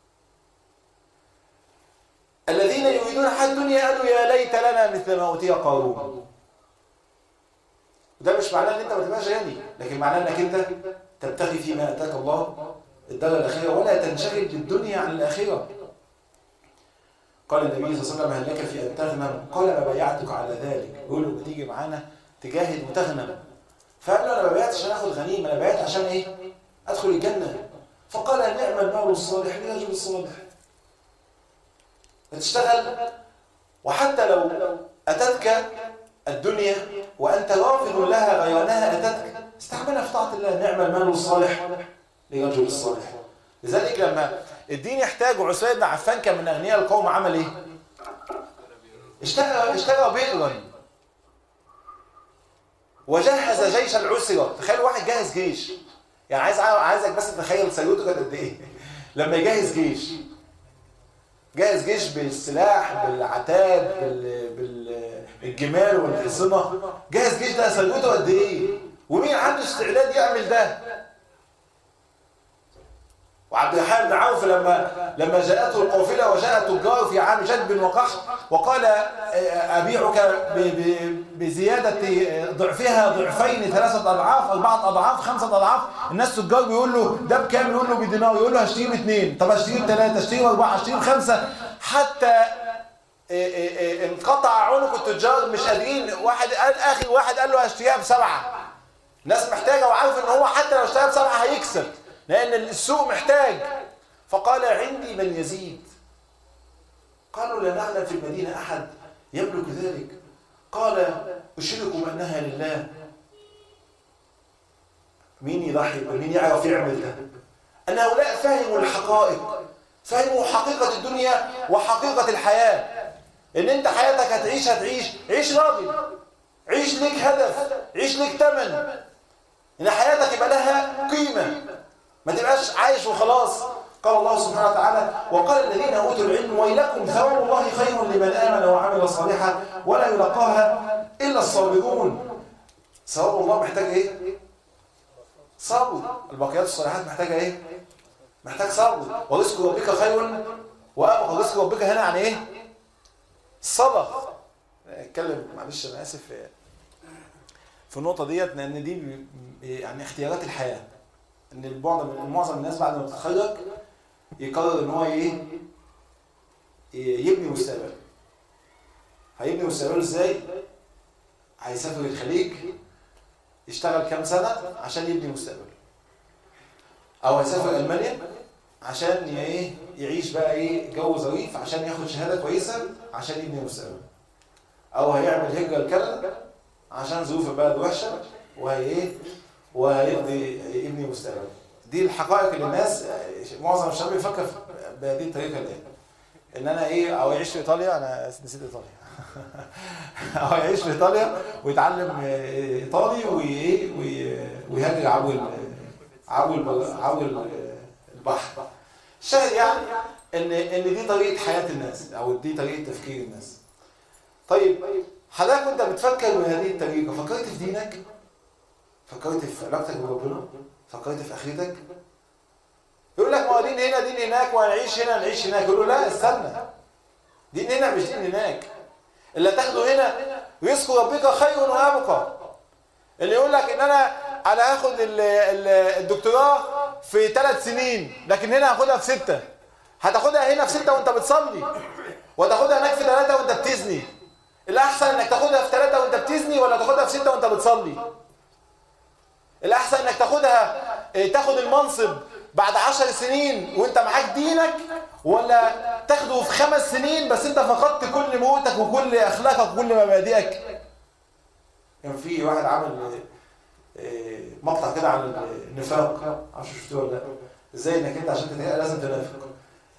الذين يريدون حياة الدنيا قالوا يا ليت لنا مثل ما أوتي قارون وده مش معناه ان انت ما تبقاش غني لكن معناه انك انت تبتغي فيما اتاك الله الدار الاخره ولا تنشغل بالدنيا عن الاخره قال النبي صلى الله عليه وسلم هل لك في ان تغنم قال ما بايعتك على ذلك يقول له تيجي معانا تجاهد وتغنم فقال له انا ما بايعتش عشان اخد غنيمه انا بايعت عشان ايه ادخل الجنه فقال نعم المال الصالح لرجل الصالح تشتغل وحتى لو أتتك الدنيا وأنت رافض لها غير أنها أتتك استعملها في طاعة الله نعم المال الصالح لرجل الصالح لذلك لما الدين يحتاج وعثمان بن عفان كان من أغنياء القوم عمل إيه؟ اشترى اشترى بئرا وجهز جيش العسرة تخيل واحد جهز جيش يعني عايز عايزك بس تتخيل سيوته كانت قد ايه لما يجهز جيش جهز جيش بالسلاح بالعتاد بال... بالجمال والحصنة جهز جيش ده ثروته قد ايه ومين عنده استعداد يعمل ده وعبد الرحمن بن عوف لما لما جاءته القافله وجاء التجار في عام جدب وقحط وقال ابيعك بزياده ضعفها ضعفين ثلاثه اضعاف اربعه اضعاف خمسه اضعاف الناس تجار بيقول له ده بكام يقول له بدينار يقول له هشتري باثنين طب هشتري بثلاثه اشتري باربعه اشتري بخمسه حتى انقطع عنق التجار مش قادرين واحد قال اخر واحد قال له هشتريها بسبعه ناس محتاجه وعارف ان هو حتى لو اشتراها بسبعه هيكسب لأن السوق محتاج فقال عندي من يزيد قالوا لا نعلم في المدينة أحد يملك ذلك قال أشركم أنها لله مين يضحي مين يعرف يعمل ده أن هؤلاء فهموا الحقائق فهموا حقيقة الدنيا وحقيقة الحياة إن أنت حياتك هتعيش هتعيش عيش راجل عيش ليك هدف عيش ليك تمن إن حياتك يبقى لها قيمة ما تبقاش عايش وخلاص قال الله سبحانه وتعالى وقال الذين أوتوا العلم ويلكم ثواب الله خير لمن آمن وعمل صالحا ولا يلقاها إلا الصابرون ثواب الله محتاج إيه؟ صبر البقيات الصالحات محتاجة إيه؟ محتاج صبر ورزق ربك خير وأبقى رزق ربك هنا عن إيه؟ الصلاة اتكلم معلش أنا آسف في النقطة ديت لأن دي يعني اختيارات الحياة ان البعض معظم الناس بعد ما تتخرج يقرر ان هو ايه يبني مستقبل هيبني مستقبله ازاي هيسافر الخليج يشتغل كام سنه عشان يبني مستقبله او هيسافر المانيا عشان ايه يعيش بقى ايه جو ظريف عشان ياخد شهاده كويسه عشان يبني مستقبله او هيعمل هجره لكندا عشان ظروف البلد وحشه وهي ايه وهيقضي يبني مستقبل دي الحقائق اللي الناس معظم الشباب بيفكر بهذه الطريقه الان ان انا ايه او يعيش في ايطاليا انا نسيت ايطاليا او يعيش في ايطاليا ويتعلم ايطالي وايه ويهاجر عبر عبر عبر البحر الشاهد يعني ان ان دي طريقه حياه الناس او دي طريقه تفكير الناس طيب حضرتك وانت بتفكر بهذه الطريقه فكرت في دينك فكرت في علاقتك بربنا فكرت في اخرتك يقول لك ما هو دين هنا دين هناك وهنعيش هنا نعيش هناك يقول له لا استنى دين هنا مش دين هناك اللي هتاخده هنا رزق ربك خير وابقى اللي يقول لك ان انا انا هاخد الدكتوراه في ثلاث سنين لكن هنا هاخدها في سته هتاخدها هنا في سته وانت بتصلي وتاخدها هناك في ثلاثه وانت بتزني الاحسن انك تاخدها في ثلاثه وانت بتزني ولا تاخدها في سته وانت بتصلي الأحسن إنك تاخدها تاخد المنصب بعد عشر سنين وانت معاك دينك ولا تاخده في خمس سنين بس انت فقدت كل موتك وكل أخلاقك وكل مبادئك كان في واحد عامل مقطع كده عن النفاق معرفش شفتوه ولا لا ازاي انك انت عشان تتنقل لازم تنافق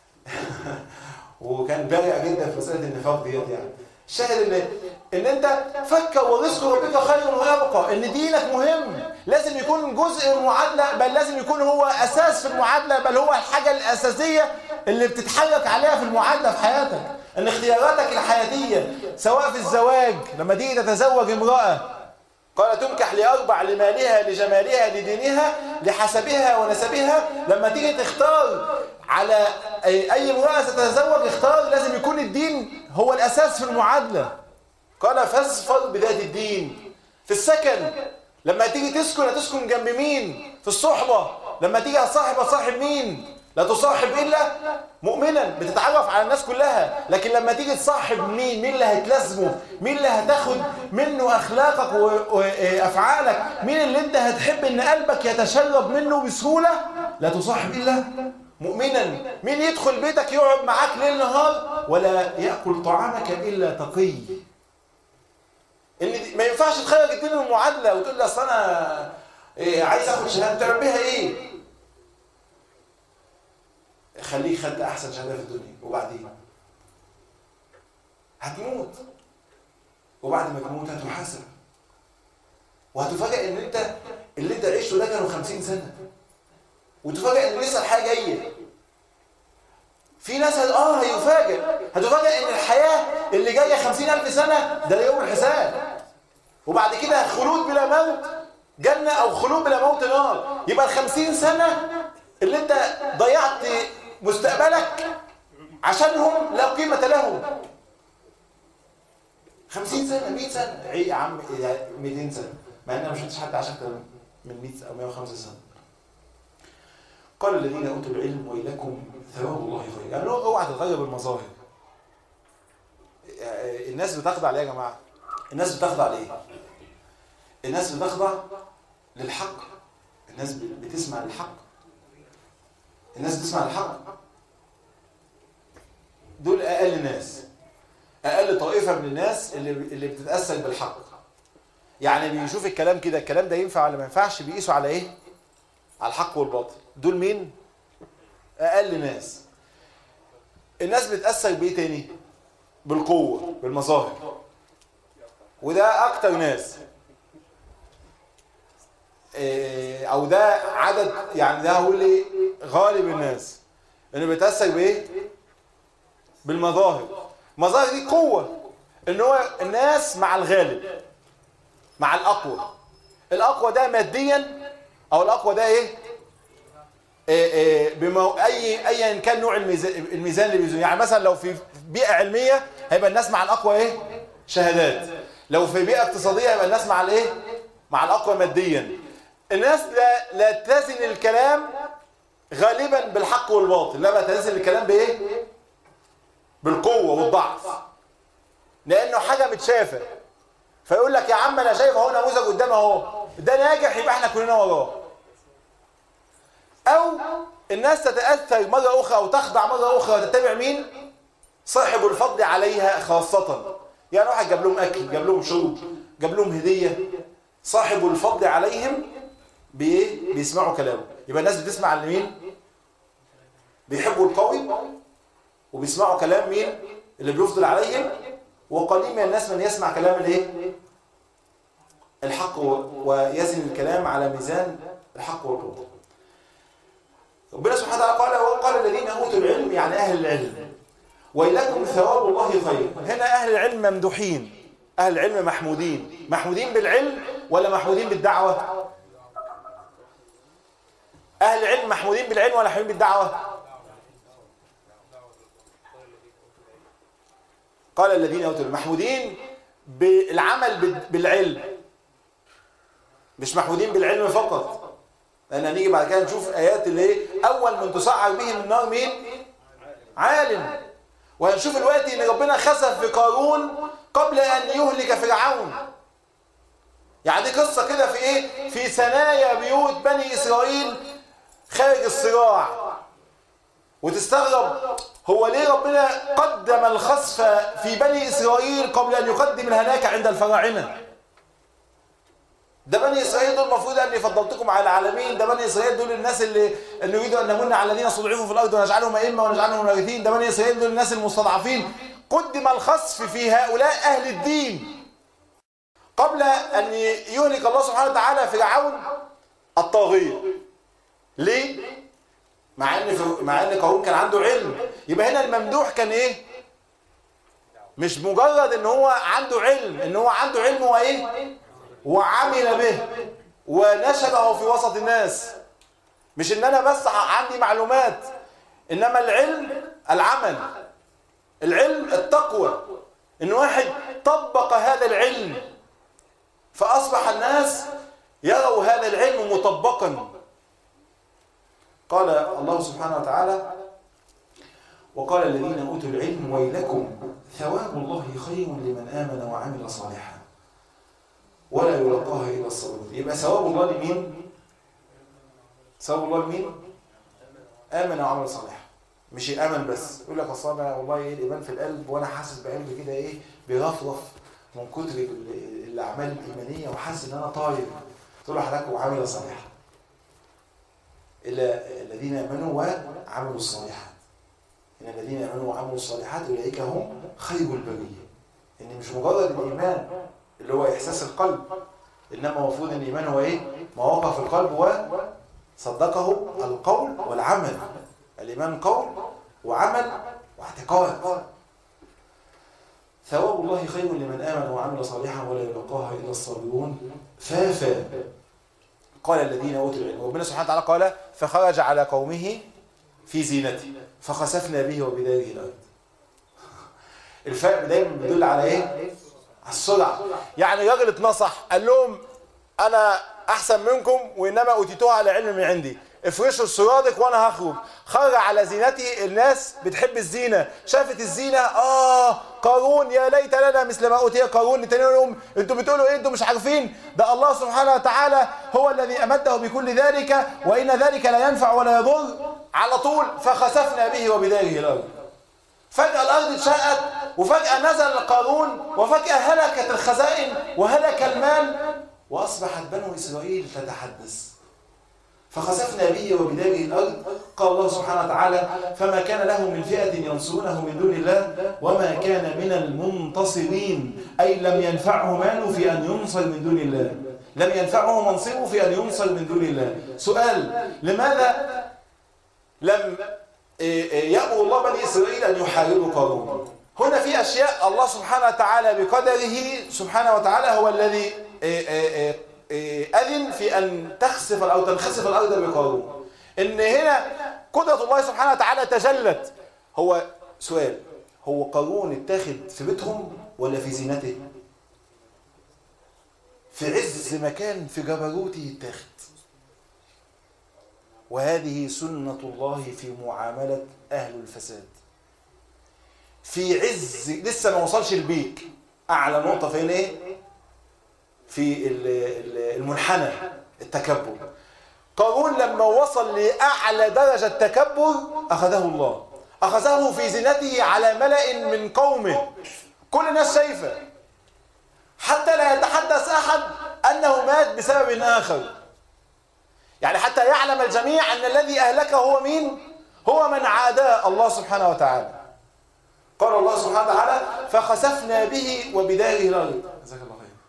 وكان بارع جدا في مساله النفاق ديت يعني الشاهد ان ان انت فكر ورزق ربك خير ويبقى ان دينك مهم لازم يكون جزء من المعادله بل لازم يكون هو اساس في المعادله بل هو الحاجه الاساسيه اللي بتتحرك عليها في المعادله في حياتك ان اختياراتك الحياتيه سواء في الزواج لما تيجي تتزوج امراه قال تنكح لأربع لمالها لجمالها لدينها لحسبها ونسبها لما تيجي تختار على أي امرأة ستتزوج اختار لازم يكون الدين هو الأساس في المعادلة قال فاصفر بذات الدين في السكن لما تيجي تسكن هتسكن جنب مين في الصحبة لما تيجي هتصاحب هتصاحب مين لا تصاحب إلا مؤمنا بتتعرف على الناس كلها لكن لما تيجي تصاحب مين مين اللي هتلازمه مين اللي هتاخد منه أخلاقك وأفعالك مين اللي انت هتحب ان قلبك يتشرب منه بسهولة لا تصاحب إلا مؤمنا مين يدخل بيتك يقعد معاك ليل نهار ولا يأكل طعامك إلا تقي ان ما ينفعش تخرج الدين من المعادله وتقول لي اصل انا إيه عايز اخد شهاده تعمل بيها ايه خليك خد احسن شهاده في الدنيا وبعدين هتموت وبعد ما تموت هتحاسب وهتفاجئ ان انت اللي انت عشته ده كانوا 50 سنه وتفاجئ ان لسه الحياه جايه في ناس اه هيفاجئ هتفاجئ ان الحياه اللي جايه 50000 سنه ده يوم الحساب وبعد كده خلود بلا موت جنه او خلود بلا موت نار يبقى ال 50 سنه اللي انت ضيعت مستقبلك عشانهم لا قيمه لهم 50 سنه 100 سنه ايه يا عم 200 سنه مع ان انا ما شفتش حد عاش اكتر من 100 او 105 سنه قال الذين اوتوا العلم ويلكم ثواب الله خير يعني اوعى تتغير بالمظاهر الناس بتخضع ليه يا جماعه الناس بتخضع ليه الناس بتخضع للحق الناس بتسمع للحق الناس بتسمع للحق دول اقل ناس اقل طائفه من الناس اللي اللي بتتاثر بالحق يعني بيشوف الكلام كده الكلام ده ينفع ولا ما ينفعش بيقيسوا على ايه على الحق والباطل دول مين اقل ناس الناس بتتاثر بايه تاني بالقوه بالمظاهر وده اكتر ناس إيه، او ده عدد يعني ده هقول ايه غالب الناس انه بيتاثر بايه بالمظاهر المظاهر دي قوه ان هو الناس مع الغالب مع الاقوى الاقوى ده ماديا او الاقوى ده ايه إيه إيه بمو... اي ايا كان نوع الميزان الميزان اللي بيزن يعني مثلا لو في بيئه علميه هيبقى الناس مع الاقوى ايه شهادات لو في بيئه اقتصاديه هيبقى الناس مع الايه مع الاقوى ماديا الناس لا لا تزن الكلام غالبا بالحق والباطل لا تزن الكلام بايه بالقوه والضعف لانه حاجه متشافه فيقول لك يا عم انا شايف اهو نموذج قدامي اهو ده ناجح يبقى احنا كلنا وراه او الناس تتاثر مره اخرى او تخضع مره اخرى وتتبع مين صاحب الفضل عليها خاصه يعني واحد جاب لهم اكل جاب لهم شرب جاب لهم هديه صاحب الفضل عليهم بايه بيسمعوا كلامه يبقى الناس بتسمع لمين بيحبوا القوي وبيسمعوا كلام مين اللي بيفضل عليهم وقليل من الناس من يسمع كلام الايه الحق ويزن الكلام على ميزان الحق والباطل ربنا سبحانه وتعالى قال وقال الذين اوتوا العلم يعني اهل العلم ويلكم ثواب الله خير هنا اهل العلم ممدوحين اهل العلم محمودين محمودين بالعلم ولا محمودين بالدعوه اهل العلم محمودين بالعلم ولا محمودين بالدعوه قال الذين اوتوا محمودين بالعمل بالعلم مش محمودين بالعلم فقط لان هنيجي بعد كده نشوف ايات اللي ايه اول من تصعد بهم النار مين عالم وهنشوف الوقت ان ربنا خسف في قارون قبل ان يهلك فرعون يعني دي قصه كده في ايه في ثنايا بيوت بني اسرائيل خارج الصراع وتستغرب هو ليه ربنا قدم الخسف في بني اسرائيل قبل ان يقدم الهلاك عند الفراعنه ده بني اسرائيل دول المفروض اني فضلتكم على العالمين ده بني اسرائيل دول الناس اللي اللي يريدوا ان نمن على الذين استضعفوا في الارض ونجعلهم ائمه ونجعلهم وارثين ده بني اسرائيل دول الناس المستضعفين قدم الخسف في هؤلاء اهل الدين قبل ان يهلك الله سبحانه وتعالى فرعون الطاغيه ليه مع ان مع ان قارون كان عنده علم يبقى هنا الممدوح كان ايه مش مجرد ان هو عنده علم ان هو عنده علم وايه وعمل به ونشره في وسط الناس مش ان انا بس عندي معلومات انما العلم العمل العلم التقوى ان واحد طبق هذا العلم فاصبح الناس يروا هذا العلم مطبقا قال الله سبحانه وتعالى وقال الذين اوتوا العلم ويلكم ثواب الله خير لمن امن وعمل صالحا ولا يلقاها الا الصابرون يبقى ثواب الله لمين ثواب الله لمين امن وعمل صالحا مش الامن بس يقول لك اصل انا والله ايه الايمان في القلب وانا حاسس بقلبي كده ايه بيرفرف من كتر الاعمال الايمانيه وحاسس ان انا طاير تقول له حضرتك وعمل صالحا الا الذين امنوا وعملوا الصالحات ان الذين امنوا وعملوا الصالحات اولئك هم خير البريه ان مش مجرد الايمان اللي هو احساس القلب انما المفروض ان الايمان هو ايه ما وقع في القلب وصدقه القول والعمل الايمان قول وعمل واعتقاد ثواب الله خير لمن امن وعمل صالحا ولا يلقاها الا الصابرون فافا قال الذين اوتوا العلم ربنا سبحانه وتعالى قال فخرج على قومه في زينته فخسفنا به وبداره الارض الفاء دايما بيدل على ايه على السرعه يعني راجل اتنصح قال لهم انا احسن منكم وانما اوتيتوها على علم من عندي افرشوا السرادق وانا هخرج خرج على زينتي الناس بتحب الزينه شافت الزينه اه قارون يا ليت لنا مثل ما اوتي قارون تاني يوم انتوا بتقولوا ايه انتوا مش عارفين ده الله سبحانه وتعالى هو الذي امده بكل ذلك وان ذلك لا ينفع ولا يضر على طول فخسفنا به وبداره الارض فجأة الأرض اتشقت وفجأة نزل قارون وفجأة هلكت الخزائن وهلك المال وأصبحت بنو إسرائيل تتحدث فخسفنا به وبداره الأرض قال الله سبحانه وتعالى فما كان له من فئة ينصرونه من دون الله وما كان من المنتصرين أي لم ينفعه ماله في أن ينصر من دون الله لم ينفعه منصبه في أن ينصر من دون الله سؤال لماذا لم يأمر الله بني إسرائيل أن يحاربوا قارون هنا في أشياء الله سبحانه وتعالى بقدره سبحانه وتعالى هو الذي أذن في أن تخسف أو تنخسف الأرض بقارون إن هنا قدرة الله سبحانه وتعالى تجلت هو سؤال هو قارون اتاخد في بيتهم ولا في زينته في عز مكان في جبروته اتاخد وهذه سنة الله في معاملة أهل الفساد في عز لسه ما وصلش البيك أعلى نقطة فين إيه؟ في المنحنى التكبر قارون لما وصل لأعلى درجة تكبر أخذه الله أخذه في زينته على ملأ من قومه كل الناس شايفة حتى لا يتحدث أحد أنه مات بسبب آخر يعني حتى يعلم الجميع أن الذي أهلكه هو مين؟ هو من عاداه الله سبحانه وتعالى قال الله سبحانه وتعالى فخسفنا به وبداره الأرض جزاك الله خير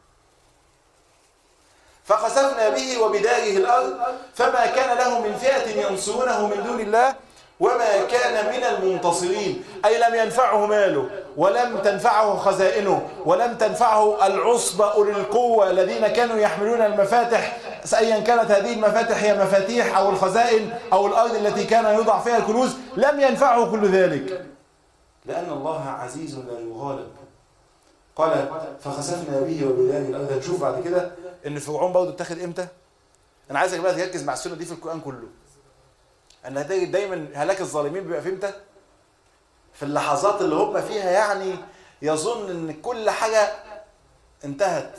فخسفنا به وبداره الأرض فما كان له من فئة ينصرونه من دون الله وما كان من المنتصرين أي لم ينفعه ماله ولم تنفعه خزائنه ولم تنفعه العصبة أولي القوة الذين كانوا يحملون المفاتح أيا كانت هذه المفاتح هي مفاتيح أو الخزائن أو الأرض التي كان يوضع فيها الكنوز لم ينفعه كل ذلك لأن الله عزيز لا يغالب قال فخسفنا به وبداره الأرض هتشوف بعد كده إن فرعون برضه اتاخد إمتى؟ أنا عايزك بقى تركز مع السنة دي في القرآن كله أن هتجد دايما هلاك الظالمين بيبقى في إمتى؟ في اللحظات اللي هم فيها يعني يظن ان كل حاجة انتهت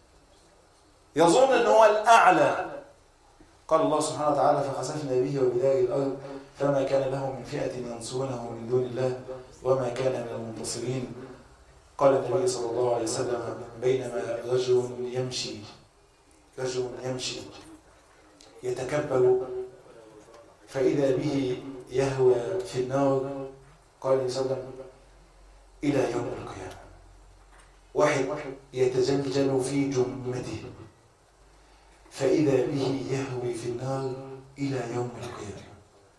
يظن ان هو الاعلى قال الله سبحانه وتعالى فخسفنا به وبداره الارض فما كان له من فئة ينصرونه من دون الله وما كان من المنتصرين قال النبي صلى الله عليه وسلم بينما رجل يمشي رجل يمشي يتكبر فإذا به يهوى في النار قال النبي صلى الله عليه وسلم إلى يوم القيامة واحد يتزلزل في جمته فإذا به يهوي في النار إلى يوم القيامة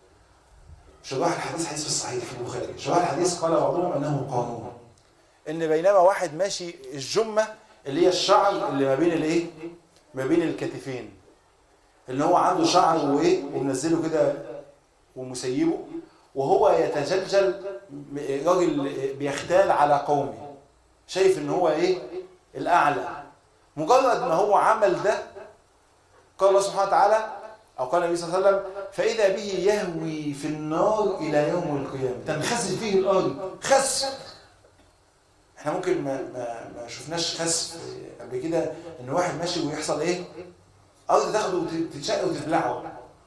شرح الحديث حديث في الصحيح في البخاري شرح الحديث قال بعضهم أنه قانون إن بينما واحد ماشي الجمة اللي هي الشعر اللي ما بين الإيه؟ ما بين الكتفين اللي هو عنده شعر وإيه؟ ومنزله كده ومسيبه وهو يتجلجل راجل بيختال على قومه شايف ان هو ايه الاعلى مجرد ما هو عمل ده قال الله سبحانه وتعالى او قال النبي صلى الله عليه وسلم فاذا به يهوي في النار الى يوم القيامه تنخسف فيه الارض خسف احنا ممكن ما ما, ما شفناش خسف قبل كده ان واحد ماشي ويحصل ايه ارض تاخده وتتشق وتبلعه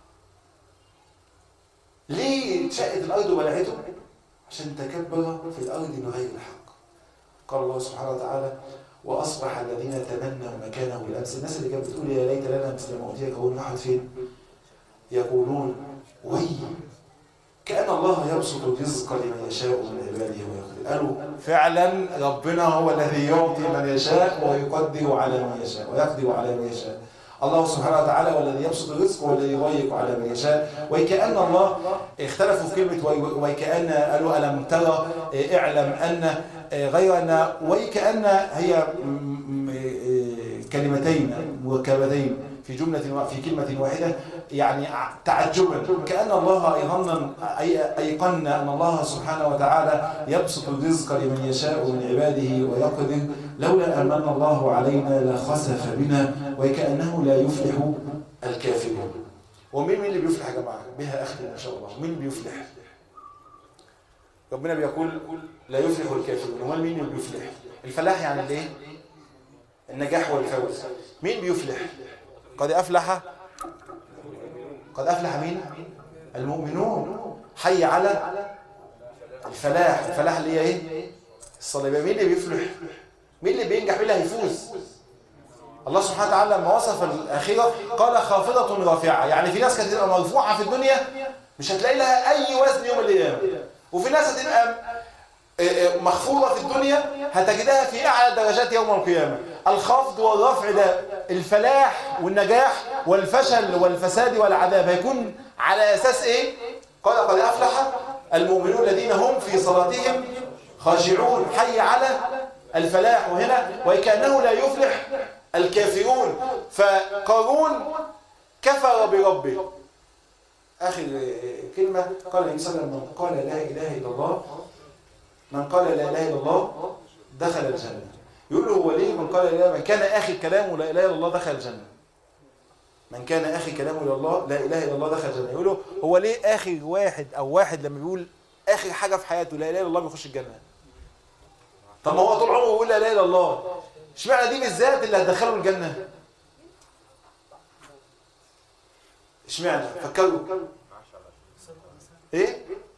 ليه اتشقت الارض وبلعته عشان تكبر في الارض بغير الحق قال الله سبحانه وتعالى واصبح الذين تمنوا مكانه بالامس الناس اللي كانت بتقول يا ليت لنا مثل ما اوتي قارون راحت فين يقولون وي كان الله يبسط الرزق لمن يشاء من عباده ويقدر قالوا فعلا ربنا هو الذي يعطي من يشاء ويقدر على من يشاء ويقدر على من يشاء الله سبحانه وتعالى هو الذي يبسط الرزق والذي يضيق على من يشاء وكأن الله اختلفوا في كلمة وكأن قالوا ألم ترى اعلم أن غير أن وكأن هي كلمتين مركبتين في جملة في كلمة واحدة يعني تعجبا كأن الله أيضا أيقن أن الله سبحانه وتعالى يبسط الرزق لمن يشاء من عباده ويقدر لولا أن من الله علينا لخسف بنا وكأنه لا يفلح الكافرون ومين مين اللي بيفلح يا جماعة بها أختم إن شاء الله مين بيفلح ربنا بيقول لا يفلح الكافرون امال مين اللي بيفلح الفلاح يعني الايه النجاح والفوز مين بيفلح قد افلح قد افلح مين المؤمنون حي على الفلاح الفلاح اللي هي ايه الصلاة يبقى مين اللي بيفلح مين اللي بينجح مين اللي هيفوز الله سبحانه وتعالى لما وصف الأخيرة قال خافضة رافعة يعني في ناس كانت تبقى مرفوعة في الدنيا مش هتلاقي لها أي وزن يوم القيامة وفي ناس هتبقى مخفوضة في الدنيا هتجدها في أعلى درجات يوم القيامة الخفض والرفع ده الفلاح والنجاح والفشل والفساد والعذاب هيكون على أساس إيه؟ قال قد أفلح المؤمنون الذين هم في صلاتهم خاشعون حي على الفلاح وهنا وكأنه لا يفلح الكافرون فقارون كفر بربه آخر كلمة قال النبي صلى الله عليه وسلم من قال لا إله إلا الله من قال لا إله إلا الله دخل الجنة يقول له هو ليه من قال لا إله من كان آخر كلامه لا إله إلا الله دخل الجنة من كان آخر كلامه إلى الله لا إله إلا الله دخل الجنة يقول له هو ليه آخر واحد أو واحد لما بيقول آخر حاجة في حياته لا إله إلا الله بيخش الجنة طب ما هو طول عمره بيقول لا إله إلا الله اشمعنى دي بالذات اللي هتدخله الجنة اشمعنى فكروا ايه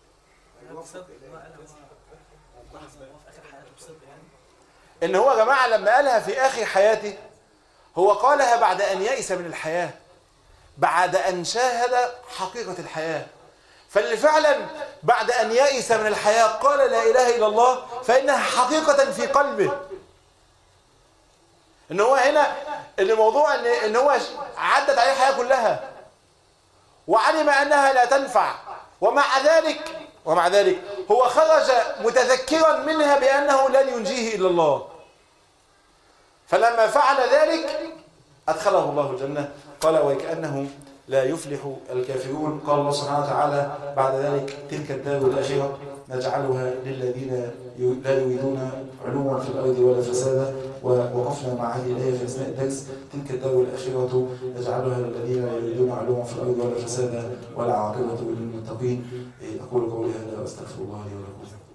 ان هو يا جماعه لما قالها في اخر حياته هو قالها بعد ان يئس من الحياه بعد ان شاهد حقيقه الحياه فاللي فعلا بعد ان يئس من الحياه قال لا اله الا الله فانها حقيقه في قلبه ان هو هنا ان الموضوع ان ان هو عدت عليه الحياه كلها وعلم انها لا تنفع ومع ذلك ومع ذلك هو خرج متذكرا منها بانه لن ينجيه الا الله فلما فعل ذلك ادخله الله الجنه قال وكانه لا يفلح الكافرون قال الله سبحانه وتعالى بعد ذلك تلك الدار الاخره نجعلها للذين لا يريدون علوا في الارض ولا فسادا ووقفنا مع هذه الايه في اثناء الدرس تلك الدار الاخره نجعلها للذين لا يريدون علوا في الارض ولا فسادا ولا عاقبه للمتقين اقول قولي هذا واستغفر الله لي ولكم